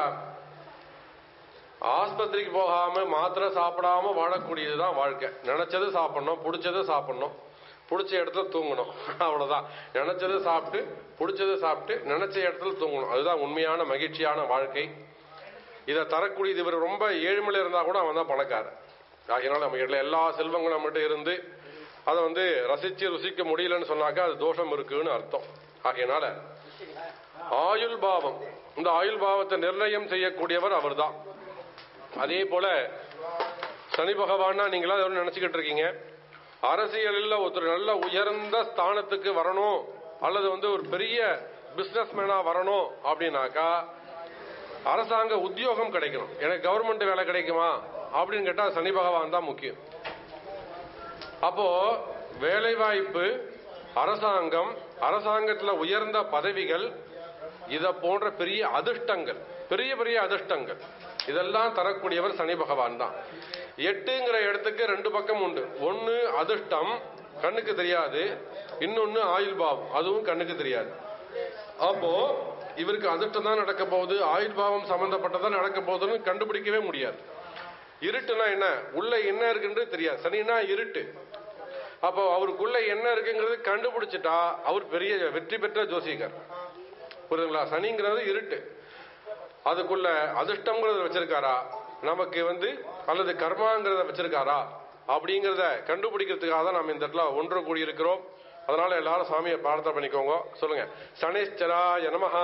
ஆஸ்பத்திரிக்கு போகாம மாத்திரை சாப்பிடாம வாழக்கூடியதுதான் வாழ்க்கை நினைச்சது சாப்பிடணும் பிடிச்சது சாப்பிடணும் பிடிச்ச இடத்துல தூங்கணும் அவ்வளவுதான் நினைச்சது சாப்பிட்டு பிடிச்சது சாப்பிட்டு நினைச்ச இடத்துல தூங்கணும் அதுதான் உண்மையான மகிழ்ச்சியான வாழ்க்கை இதை தரக்கூடியது இவர் ரொம்ப ஏழ்மையில இருந்தா கூட அவன் தான் பணக்காரன் ஆகையினால நம்ம கிட்ட எல்லா செல்வங்களும் நம்மகிட்ட இருந்து அதை வந்து ரசிச்சு ருசிக்க முடியலன்னு சொன்னாக்கா அது தோஷம் இருக்குன்னு அர்த்தம் ஆகையினால ஆயுள் பாவம் இந்த ஆயுள் பாவத்தை நிர்ணயம் செய்யக்கூடியவர் அவர்தான் அதே போல சனி பகவானா நீங்களா அதை நினைச்சுக்கிட்டு இருக்கீங்க அரசியலில் ஒருத்தர் நல்ல உயர்ந்த ஸ்தானத்துக்கு வரணும் அல்லது வந்து ஒரு பெரிய பிசினஸ் மேனா வரணும் அப்படின்னாக்கா அரசாங்க உத்தியோகம் கிடைக்கணும் எனக்கு கவர்மெண்ட் வேலை கிடைக்குமா அப்படின்னு கேட்டா சனி பகவான் தான் முக்கியம் அப்போ வேலை வாய்ப்பு அரசாங்கம் அரசாங்கத்துல உயர்ந்த பதவிகள் இத போன்ற பெரிய அதிர்ஷ்டங்கள் பெரிய பெரிய அதிர்ஷ்டங்கள் இதெல்லாம் தரக்கூடியவர் சனி பகவான் தான் எட்டுங்கிற இடத்துக்கு ரெண்டு பக்கம் உண்டு ஒன்னு அதிர்ஷ்டம் கண்ணுக்கு தெரியாது இன்னொன்னு ஆயுள் பாவம் அதுவும் கண்ணுக்கு தெரியாது அப்போ இவருக்கு அதிர்ஷ்டம் தான் நடக்க போகுது ஆயுள் பாவம் சம்பந்தப்பட்டதான் நடக்க போகுதுன்னு கண்டுபிடிக்கவே முடியாது இருட்டுனா என்ன உள்ள என்ன இருக்குன்றது தெரியாது சனினா இருட்டு அப்போ அவருக்குள்ள என்ன இருக்குங்கிறது கண்டுபிடிச்சிட்டா அவர் பெரிய வெற்றி பெற்ற ஜோசிகர் புரியுதுங்களா சனிங்கிறது இருட்டு அதுக்குள்ள அதிர்ஷ்டம்ங்கிறத வச்சிருக்காரா நமக்கு வந்து அல்லது கர்மாங்கிறத வச்சிருக்காரா அப்படிங்கிறத கண்டுபிடிக்கிறதுக்காக தான் நம்ம இந்த இடத்துல ஒன்று கூடி இருக்கிறோம் அதனால எல்லாரும் சாமியை பிரார்த்தனை பண்ணிக்கோங்க சொல்லுங்க சனிச்சராய நமஹா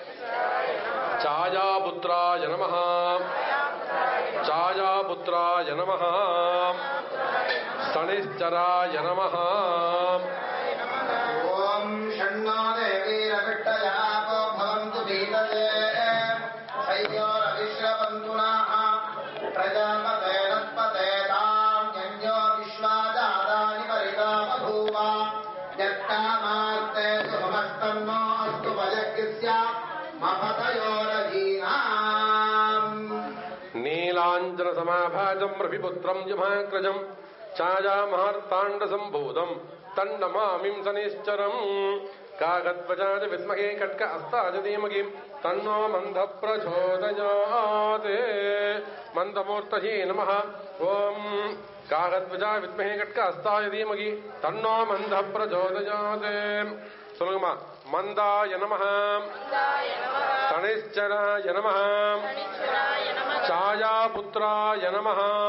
சாயா புத்ராய நமஹா சாயா புத்ராய நமஹா சனிச்சராய நமஹா ॐ षण्णो देवीरविट्टयापो भवन्तु भीतये सैयोरविश्रवन्तु नाः प्रजापते नत्पते ताम् यज्ञो विश्वाजातानि परिता बभूव यत्कामार्ते सुमस्तन्नो अस्तु भयकृत्या मपतयोरधीनाम् నీలాంజన సమాభాజం రవిపుత్రం జమాగ్రజం ఛాయా మహర్తాండ సంభూతం తన్నమామిం శనిశ్చరం కాగధ్వజాయ విద్మహే కట్క అస్తాయ ధీమహి తన్నో మంద ప్రచోదయాత్ మందమూర్తహే నమ ఓం కాగధ్వజాయ విద్మహే కట్క అస్తాయ ధీమహి తన్నో మంద ప్రచోదయాత్ சொல்லுங்கம்மா மந்தாய நம சனிச்சராய நம ఛాయాపుత్రాయ నమ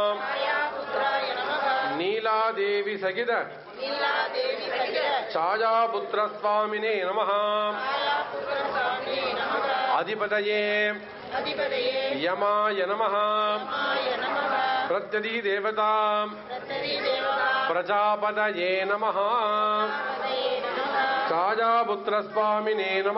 నీలాదేవి సహిత ఛాయాపుత్ర స్వామినే నమ అధిపతయే యమాయ నమ ప్రత్యధి దేవతా ప్రజాపతయే నమ ఛాయాపుత్ర స్వామినే నమ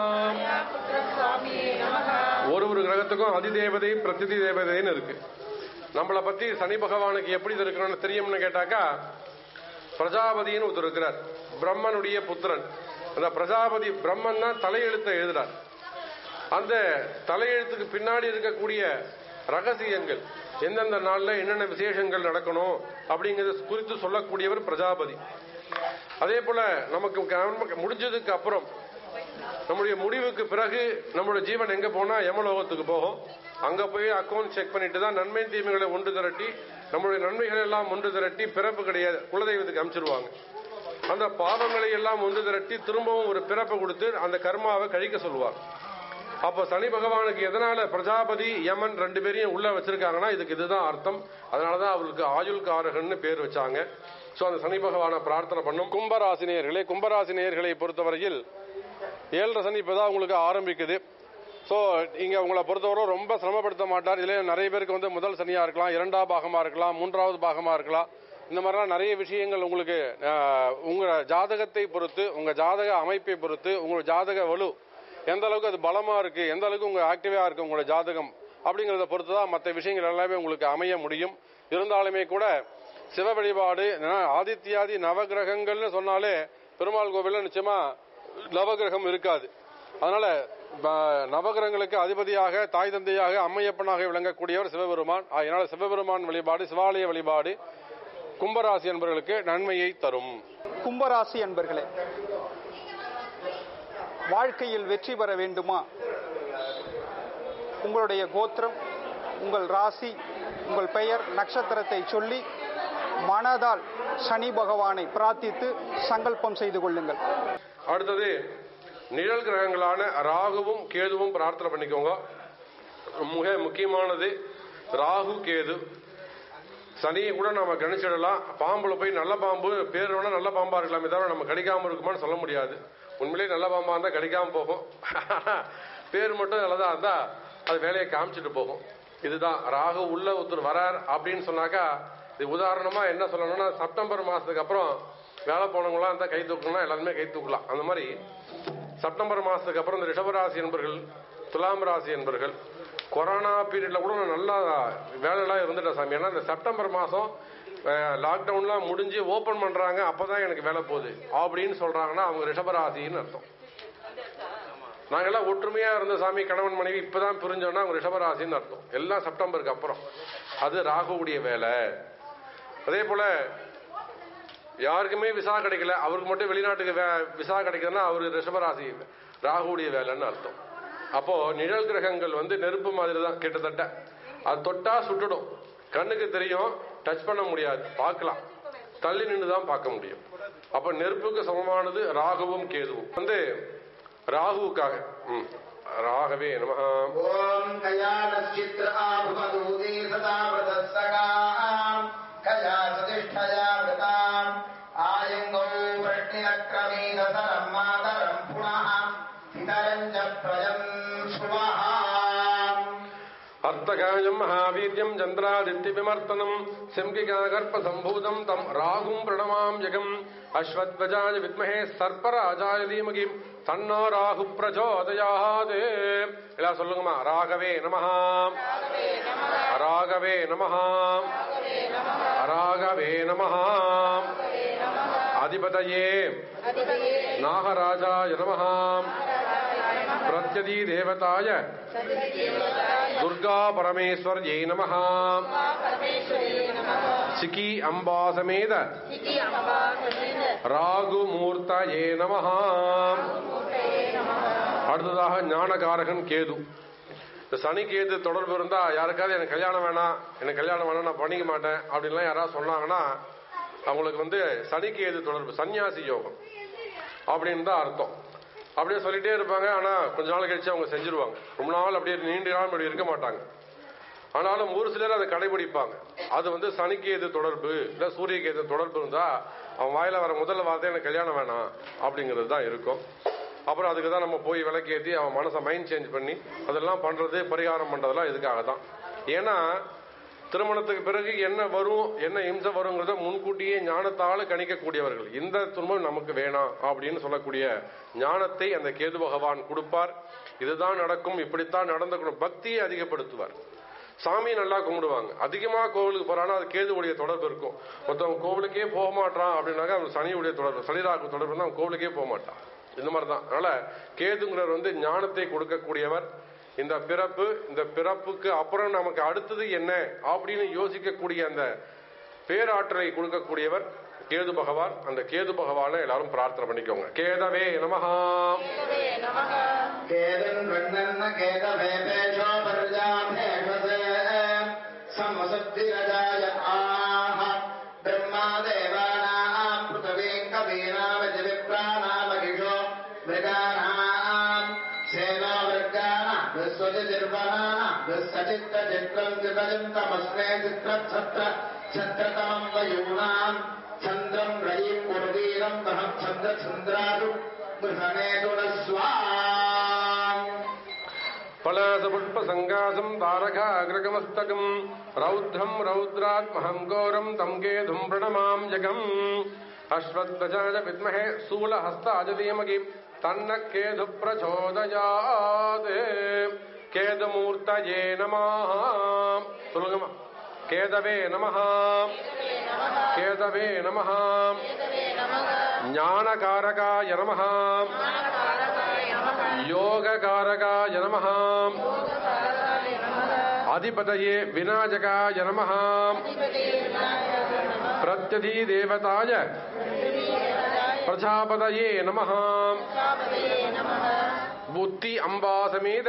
ஒரு ஒரு கிரகத்துக்கும் அதிதேவதை பிரதிதி தேவதைன்னு இருக்கு நம்மளை பத்தி சனி பகவானுக்கு எப்படி இது இருக்கணும்னு தெரியும்னு கேட்டாக்கா பிரஜாபதின்னு ஒருத்தர் இருக்கிறார் பிரம்மனுடைய புத்திரன் அந்த பிரஜாபதி பிரம்மன் தான் தலையெழுத்தை எழுதுறார் அந்த தலையெழுத்துக்கு பின்னாடி இருக்கக்கூடிய ரகசியங்கள் எந்தெந்த நாள்ல என்னென்ன விசேஷங்கள் நடக்கணும் அப்படிங்கறத குறித்து சொல்லக்கூடியவர் பிரஜாபதி அதே போல நமக்கு கர்ம முடிஞ்சதுக்கு அப்புறம் நம்முடைய முடிவுக்கு பிறகு நம்மளுடைய ஜீவன் எங்க போனா யமலோகத்துக்கு போகும் அங்க போய் அக்கௌண்ட் செக் பண்ணிட்டு தான் நன்மை தீமைகளை ஒன்று திரட்டி நம்மளுடைய நன்மைகளை எல்லாம் ஒன்று திரட்டி பிறப்பு கிடையாது குலதெய்வத்துக்கு அமைச்சிருவாங்க அந்த பாவங்களை எல்லாம் ஒன்று திரட்டி திரும்பவும் ஒரு பிறப்பை கொடுத்து அந்த கர்மாவை கழிக்க சொல்லுவார் அப்போ சனி பகவானுக்கு எதனால பிரஜாபதி யமன் ரெண்டு பேரையும் உள்ள வச்சிருக்காங்கன்னா இதுக்கு இதுதான் அர்த்தம் அதனாலதான் அவருக்கு ஆயுள் காரகன்னு பேர் வச்சாங்க சோ அந்த சனி பகவானை பிரார்த்தனை பண்ணும் கும்பராசினியர்களே கும்பராசினியர்களை பொறுத்தவரையில் ஏழரை சனி இப்பதான் உங்களுக்கு ஆரம்பிக்குது ஸோ இங்க உங்களை பொறுத்தவரை ரொம்ப சிரமப்படுத்த மாட்டார் இதுல நிறைய பேருக்கு வந்து முதல் சனியா இருக்கலாம் இரண்டாம் பாகமா இருக்கலாம் மூன்றாவது பாகமா இருக்கலாம் இந்த மாதிரிலாம் நிறைய விஷயங்கள் உங்களுக்கு ஆஹ், உங்க ஜாதகத்தை பொறுத்து உங்க ஜாதக அமைப்பை பொறுத்து உங்களோட ஜாதக வலு எந்த அளவுக்கு அது பலமா இருக்கு எந்த அளவுக்கு உங்க ஆக்டிவா இருக்கு உங்களோட ஜாதகம் அப்படிங்கறத பொறுத்து தான் மற்ற விஷயங்கள் எல்லாமே உங்களுக்கு அமைய முடியும் இருந்தாலுமே கூட சிவ வழிபாடு ந- ஆதித்யாதி நவகிரகங்கள்னு சொன்னாலே பெருமாள் கோவில்ல நிச்சயமா நவகிரகம் இருக்காது அதனால ப- நவகிரகங்களுக்கு அதிபதியாக தாய் தந்தையாக அம்மையப்பனாக விளங்கக்கூடியவர் சிவபெருமான் அதனால சிவபெருமான் வழிபாடு சிவாலய வழிபாடு கும்பராசி என்பவர்களுக்கு நன்மையை தரும் கும்பராசி அன்பர்களே வாழ்க்கையில் வெற்றி பெற வேண்டுமா உங்களுடைய கோத்திரம் உங்கள் ராசி உங்கள் பெயர் நட்சத்திரத்தை சொல்லி மனதால் சனி பகவானை பிரார்த்தித்து சங்கல்பம் செய்து கொள்ளுங்கள் அடுத்தது நிழல் கிரகங்களான ராகுவும் கேதுவும் பிரார்த்தனை பண்ணிக்கோங்க மிக முக்கியமானது ராகு கேது சனியை கூட நம்ம கணிச்சிடலாம் பாம்புல போய் நல்ல பாம்பு பேர் வேணா நல்ல பாம்பா இருக்கலாமே தவிர நம்ம கடிக்காம இருக்குமான்னு சொல்ல முடியாது உண்மையிலேயே நல்ல பாம்பா இருந்தா கடிக்காம போகும் பேர் மட்டும் நல்லதா இருந்தா அது வேலையை காமிச்சிட்டு போகும் இதுதான் ராகு உள்ள ஒருத்தர் வரார் அப்படின்னு சொன்னாக்கா இது உதாரணமா என்ன சொல்லணும்னா செப்டம்பர் மாசத்துக்கு அப்புறம் வேலை போனவங்களாம் இருந்தா கை தூக்கணும்னா எல்லாருமே கை தூக்கலாம் அந்த மாதிரி செப்டம்பர் மாசத்துக்கு அப்புறம் இந்த ரிஷபராசி என்பர்கள் துலாம் ராசி என்பர்கள் கொரோனா பீரியட்ல கூட நான் நல்லா வேலையெல்லாம் இருந்துட்டேன் சாமி ஏன்னா இந்த செப்டம்பர் மாசம் லாக்டவுன்லாம் முடிஞ்சு ஓபன் பண்றாங்க அப்பதான் எனக்கு வேலை போகுது அப்படின்னு சொல்றாங்கன்னா அவங்க ரிஷபராசின்னு அர்த்தம் நாங்கெல்லாம் ஒற்றுமையா இருந்த சாமி கணவன் மனைவி இப்பதான் பிரிஞ்சோம்னா அவங்க ரிஷபராசின்னு அர்த்தம் எல்லாம் செப்டம்பருக்கு அப்புறம் அது ராகுவுடைய வேலை அதே போல யாருக்குமே விசா கிடைக்கல அவருக்கு மட்டும் வெளிநாட்டுக்கு வே- விசா கிடைக்குதுன்னா அவரு ரிஷபராசி ராகுவுடைய வேலைன்னு அர்த்தம் அப்போ நிழல் கிரகங்கள் வந்து நெருப்பு மாதிரி தான் கிட்டத்தட்ட அது தொட்டா சுட்டுடும் கண்ணுக்கு தெரியும் டச் பண்ண முடியாது பார்க்கலாம் தள்ளி நின்று தான் பார்க்க முடியும் அப்ப நெருப்புக்கு சமமானது ராகுவும் கேதுவும் வந்து ராகுவுக்காக ம். ராகவே நமஹ ॐ कयानश्चित्र आभुमदूते सदा व्रतस्सगाम् कया सतिष्ठया वृताम् आयङ्गौ वृष्टिनक्रमेदसरम् मातरम् पुनः पितरम् च प्रजम् श्रुवः அர்த்தகாயம் மகாவீரியம் சந்திராதித்ய விமர்த்தனம் சிம்கிகாகர்ப்ப சம்பூதம் தம் ராகும் பிரணமாம் யகம் அஸ்வத்வஜாய வித்மஹே சர்ப்பராஜாய தீமகி தன்னோ ராகு பிரச்சோதயாதே எல்லாம் சொல்லுங்கம்மா ராகவே நமஹா ராகவே நமஹா ராகவே நமஹா அதிபதயே நாகராஜாய நமஹா பிரத்யதி தேவதாய दुर्गा परमेश्वर्यै नमः सिकी अम्बा समेत ராகுமூர்த்தயே நமஹ அடுத்ததாக ஞானகாரகன் கேது இந்த சனி கேது தொடர்பு இருந்தா யாருக்காவது எனக்கு கல்யாணம் வேணாம் எனக்கு கல்யாணம் வேணாம் நான் பண்ணிக்க மாட்டேன் அப்படின்லாம் யாராவது சொன்னாங்கன்னா அவங்களுக்கு வந்து சனி கேது தொடர்பு சன்னியாசி யோகம் அப்படின்னு தான் அர்த்தம் அப்படியே சொல்லிட்டே இருப்பாங்க ஆனா கொஞ்ச நாள் கழிச்சு அவங்க செஞ்சிருவாங்க ரொம்ப நாள் அப்படியே நீண்ட நாள் அப்படி இருக்க மாட்டாங்க ஆனாலும் ஒரு சிலர் அதை கடைபிடிப்பாங்க அது வந்து சனிக்கேது தொடர்பு இல்ல சூரியகேது தொடர்பு இருந்தா அவன் வாயில வர முதல் வார்த்தை எனக்கு கல்யாணம் வேணாம் அப்படிங்கிறது தான் இருக்கும் அப்புறம் அதுக்கு தான் நம்ம போய் விளக்கேத்தி அவன் மனசை மைண்ட் சேஞ்ச் பண்ணி அதெல்லாம் பண்றது பரிகாரம் பண்றதெல்லாம் இதுக்காக தான் ஏன்னா திருமணத்துக்கு பிறகு என்ன வரும் என்ன இம்சை வருங்கிறத முன்கூட்டியே ஞானத்தால கணிக்கக்கூடியவர்கள் இந்த துன்பம் நமக்கு வேணாம் அப்படின்னு சொல்லக்கூடிய ஞானத்தை அந்த கேது பகவான் கொடுப்பார் இதுதான் நடக்கும் இப்படித்தான் நடந்துக்கணும் பக்தியை அதிகப்படுத்துவார் சாமி நல்லா கும்பிடுவாங்க அதிகமா கோவிலுக்கு போறானா அது கேதுவுடைய தொடர்பு இருக்கும் ஒருத்தவங்க கோவிலுக்கே போக மாட்டான் அப்படின்னாக்க அவன் சனியுடைய தொடர்பு சனிராகு தொடர்பு இருந்தா அவன் கோவிலுக்கே போக மாட்டான் இந்த மாதிரி தான் அதனால கேதுங்கிறவர் வந்து ஞானத்தை கொடுக்கக்கூடியவர் இந்த பிறப்பு இந்த பிறப்புக்கு அப்புறம் நமக்கு அடுத்தது என்ன அப்படின்னு யோசிக்கக்கூடிய அந்த பேராற்றலை கொடுக்கக்கூடியவர் கேது பகவான் அந்த கேது பகவானை எல்லாரும் பிரார்த்தனை பண்ணிக்கோங்க கேதவே நமஹா केदन् गण्डन्न केतभेपेशो पर्जाभेषसे समसुद्धिरजाय आह ब्रह्मा देवानाम् पृथिवीम् कवीनामजविप्राणामगिषो मृगाणाम् सेनो मृगाणाम् विश्वजिर्वणानाम् विश्वचित्तचित्रम् चित्रचित्तमस्मे चित्रच्छत्र छत्रतमम् वयूनाम् चन्द्रम् रयिम् उर्वीरम् दहम् छन्द्रचन्द्रादु गृहणेतुरस्वाम् பலாசபுஷ்ப சங்காசம் தாரகாகிரகமஸ்தகம் ரௌத்ரம் ரௌத்ராத்மஹம் கோரம் தம் கேதும் பிரணமாம் ஜகம் அஸ்வத்வஜாய வித்மஹே சூலஹஸ்தாஜ தீமகி தன்ன கேது பிரச்சோதயாத் கேதுமூர்த்தயே நமஹ சொல்லுங்கம்மா கேதவே நமஹ கேதவே நமஹ ஞானகாரகாய நமஹ யோககாரகாய நமஹ அதிபதயே விநாயகாய நமஹ பிரத்யதி தேவதாய பிரஜாபதயே நமஹ புத்தி அம்பா சமேத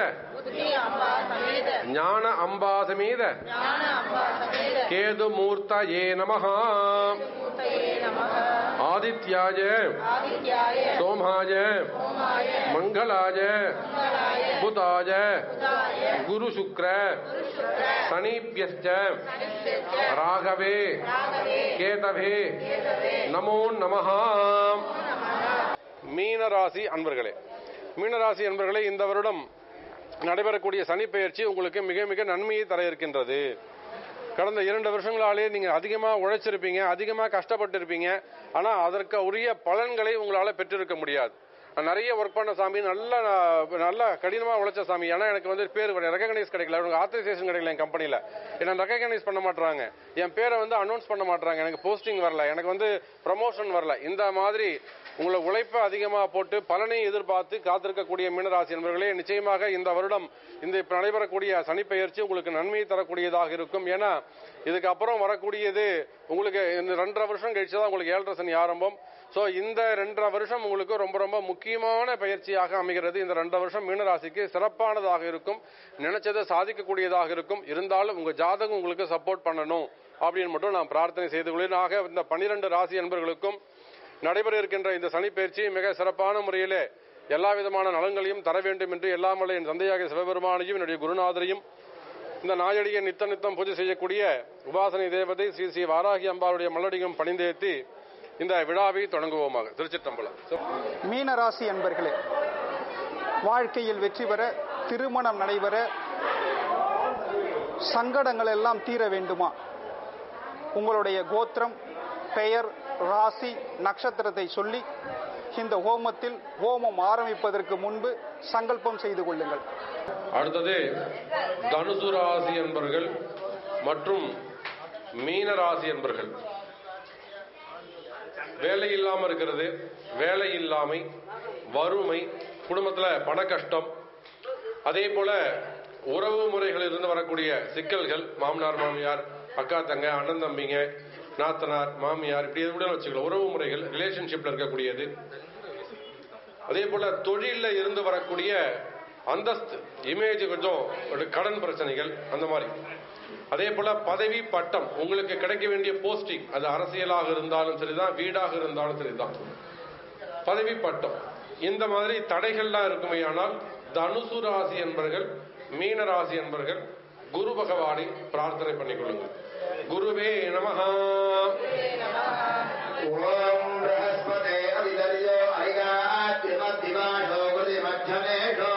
ஞான அம்பா சமேத கேது மூர்த்தயே நமஹ ஆதித்யாய சோமாய மங்களாய புதாய குரு சுக்ர சனிபியஸ்ச ராகவே கேதவே நமோ நமஹ மீனராசி அன்பர்களே மீனராசி அன்பர்களே இந்த வருடம் நடைபெறக்கூடிய சனி பெயர்ச்சி உங்களுக்கு மிக மிக நன்மையை தர இருக்கின்றது கடந்த இரண்டு வருஷங்களாலே நீங்க அதிகமா உழைச்சிருப்பீங்க அதிகமா கஷ்டப்பட்டிருப்பீங்க ஆனா அதற்கு உரிய பலன்களை உங்களால பெற்றிருக்க முடியாது நான் நிறைய ஒர்க் பண்ண சாமி நல்ல நல்ல கடினமா உழைச்ச சாமி ஏன்னா எனக்கு வந்து பேர் ரெகனைஸ் கிடைக்கல உங்க ஆத்தரைசேஷன் கிடைக்கல என் கம்பெனியில் என்ன ரெக்கக்னைஸ் பண்ண மாட்டாங்க என் பேரை வந்து அனௌன்ஸ் பண்ண மாட்டாங்க எனக்கு போஸ்டிங் வரல எனக்கு வந்து ப்ரமோஷன் வரல இந்த மாதிரி உங்களை உழைப்பை அதிகமாக போட்டு பலனை எதிர்பார்த்து காத்திருக்கக்கூடிய மீனராசி என்பவர்களே நிச்சயமாக இந்த வருடம் இந்த இப்ப நடைபெறக்கூடிய சனிப்பெயர்ச்சி உங்களுக்கு நன்மையை தரக்கூடியதாக இருக்கும் ஏன்னா இதுக்கு அப்புறம் வரக்கூடியது உங்களுக்கு இந்த ரெண்டரை வருஷம் கழிச்சு தான் உங்களுக்கு ஏழரை சனி ஆரம்பம் ஸோ இந்த ரெண்டரை வருஷம் உங்களுக்கு ரொம்ப ரொம்ப முக்கியமான பயிற்சியாக அமைகிறது இந்த ரெண்டரை வருஷம் மீனராசிக்கு சிறப்பானதாக இருக்கும் நினைச்சதை சாதிக்கக்கூடியதாக இருக்கும் இருந்தாலும் உங்க ஜாதகம் உங்களுக்கு சப்போர்ட் பண்ணணும் அப்படின்னு மட்டும் நான் பிரார்த்தனை செய்து கொள்கிறேன் ஆக இந்த பன்னிரண்டு ராசி அன்பர்களுக்கும் நடைபெற இருக்கின்ற இந்த சனிப்பயிற்சி மிக சிறப்பான முறையிலே எல்லா விதமான நலன்களையும் தர வேண்டும் என்று எல்லாம் வல்ல என் தந்தையாக சிவபெருமானையும் என்னுடைய குருநாதரையும் இந்த நாயடியை நித்த நித்தம் பூஜை செய்யக்கூடிய உபாசனை தேவதை ஸ்ரீ ஸ்ரீ வாராகி அம்பாளுடைய மல்லடியும் பணிந்தேத்தி இந்த விழாவை தொடங்குவோமாக திருச்சிற்றம்பலம் மீனராசி அன்பர்களே வாழ்க்கையில் வெற்றி பெற திருமணம் நடைபெற சங்கடங்கள் எல்லாம் தீர வேண்டுமா உங்களுடைய கோத்திரம் பெயர் ராசி நட்சத்திரத்தை சொல்லி இந்த ஹோமத்தில் ஹோமம் ஆரம்பிப்பதற்கு முன்பு சங்கல்பம் செய்து கொள்ளுங்கள் அடுத்தது தனுசு ராசி என்பர்கள் மற்றும் மீன ராசி என்பர்கள் வேலை இல்லாம இருக்கிறது வேலை இல்லாமை வறுமை குடும்பத்துல பண கஷ்டம் அதே போல உறவு முறைகளில் இருந்து வரக்கூடிய சிக்கல்கள் மாமனார் மாமியார் அக்கா தங்க அண்ணன் தம்பிங்க நாத்தனார் மாமியார் இப்படி எது கூட வச்சுக்கலாம் உறவு முறைகள் ரிலேஷன்ஷிப்ல இருக்கக்கூடியது அதே போல தொழில்ல இருந்து வரக்கூடிய அந்தஸ்து இமேஜ் கொஞ்சம் ஒரு கடன் பிரச்சனைகள் அந்த மாதிரி அதே போல பதவி பட்டம் உங்களுக்கு கிடைக்க வேண்டிய போஸ்டிங் அது அரசியலாக இருந்தாலும் சரிதான் வீடாக இருந்தாலும் சரிதான் பதவி பட்டம் இந்த மாதிரி தடைகள்லாம் இருக்குமையானால் தனுசு ராசி என்பர்கள் மீன ராசி என்பர்கள் குரு பகவானை பிரார்த்தனை பண்ணிக் கொள்ளுங்கள் குருவே நமஹா ॐ बृहस्पते अविदर्यो अरिगाद्यमद्दिवाशो गुदिमध्यमेषो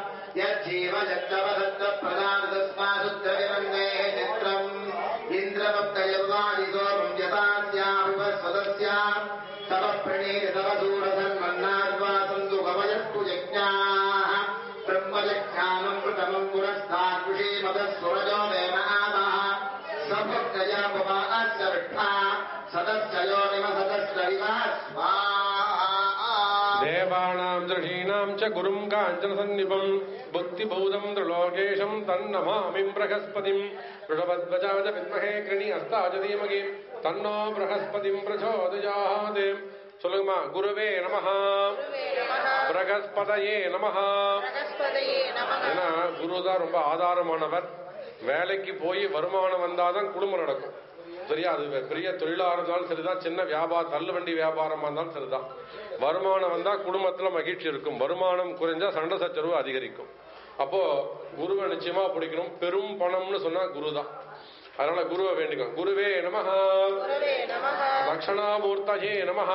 यज्जीवजत्तवदत्तप्रदानतस्मादुत्तविरङ्गे चित्रम् इन्द्रभक्तयर्वादिसोमं यथास्याहुवस्वदस्या तव प्रणीत तव दूरधन्मन्नाद्वासन्तु कवयस्तु यज्ञाः ब्रह्मजज्ञानमृतमम् पुरस्तात् ऋषीमदस्वरजो वेम आमः सभक्तया पवास्य विष्ठा सदस्ययो निमसदस्यरिवा स्वाहा தேவானாம் திருஷீணாம் ச குரும் காஞ்சன சந்நிபம் புத்தி பூதம் திரிலோகேஷம் தன்னமாமி பிரகஸ்பதிம் ருஷபத்வஜாஜ வித்மஹே கிருணி அஸ்தாஜ தீமகி தன்னோ பிரகஸ்பதிம் பிரச்சோதயாத் சொல்லுங்கம்மா குருவே நமஹா பிரகஸ்பதயே நமஹா ஏன்னா குரு தான் ரொம்ப ஆதாரமானவர் வேலைக்கு போய் வருமானம் வந்தாதான் குடும்பம் நடக்கும் சரியா அது பெரிய தொழிலா இருந்தாலும் சரிதான் சின்ன வியாபாரம் தள்ளுவண்டி வியாபாரமா இருந்தாலும் சரிதான் வருமானம் வந்தா குடும்பத்துல மகிழ்ச்சி இருக்கும் வருமானம் குறைஞ்சா சண்டை சச்சரவு அதிகரிக்கும் அப்போ குருவை நிச்சயமா பிடிக்கணும் பெரும் பணம்னு சொன்னா குரு தான் அதனால குருவை வேண்டிக்கோ குருவே நமஹா தட்சணாமூர்த்தயே நமஹா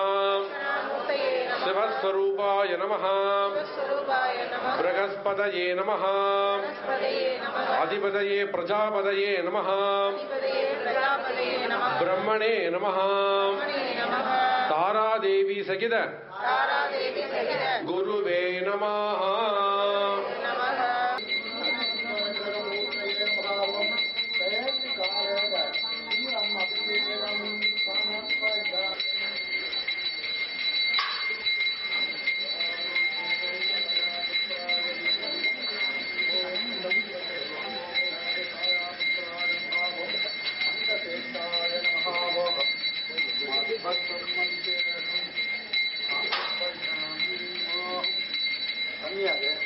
சிவஸ்வரூபாய நமஹா பிரகஸ்பதயே நமஹா அதிபதயே பிரஜாபதயே நமஹா பிரம்மணே நமஹா தாராதேவி சகித குருவே நமஹா கம்மியாக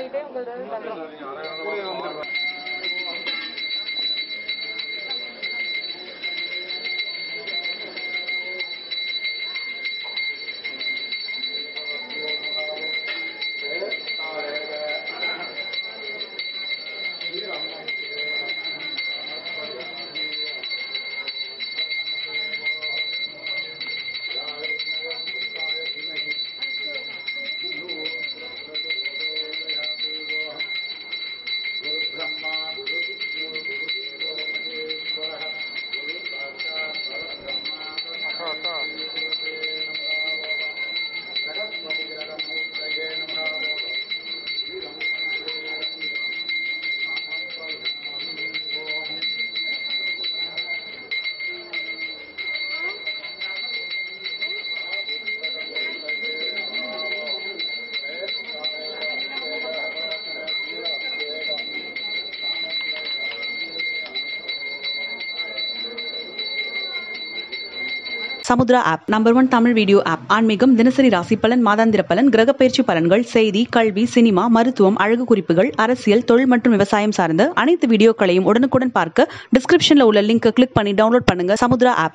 பண்ணிட்டு உங்களோட தரோம் Samudra app number one Tamil video app ஆன்மீகம் தினசரி ராசி பலன் மாதாந்திர பலன் கிரக பயிற்சி பலன்கள் செய்தி கல்வி சினிமா மருத்துவம் அழகு குறிப்புகள் அரசியல் தொழில் மற்றும் விவசாயம் சார்ந்த அனைத்து வீடியோக்களையும் உடனுக்குடன் பார்க்க டிஸ்கிரிப்ஷன்ல உள்ள லிங்கை கிளிக் பண்ணி டவுன்லோட் பண்ணுங்க சமுத்ரா ஆப்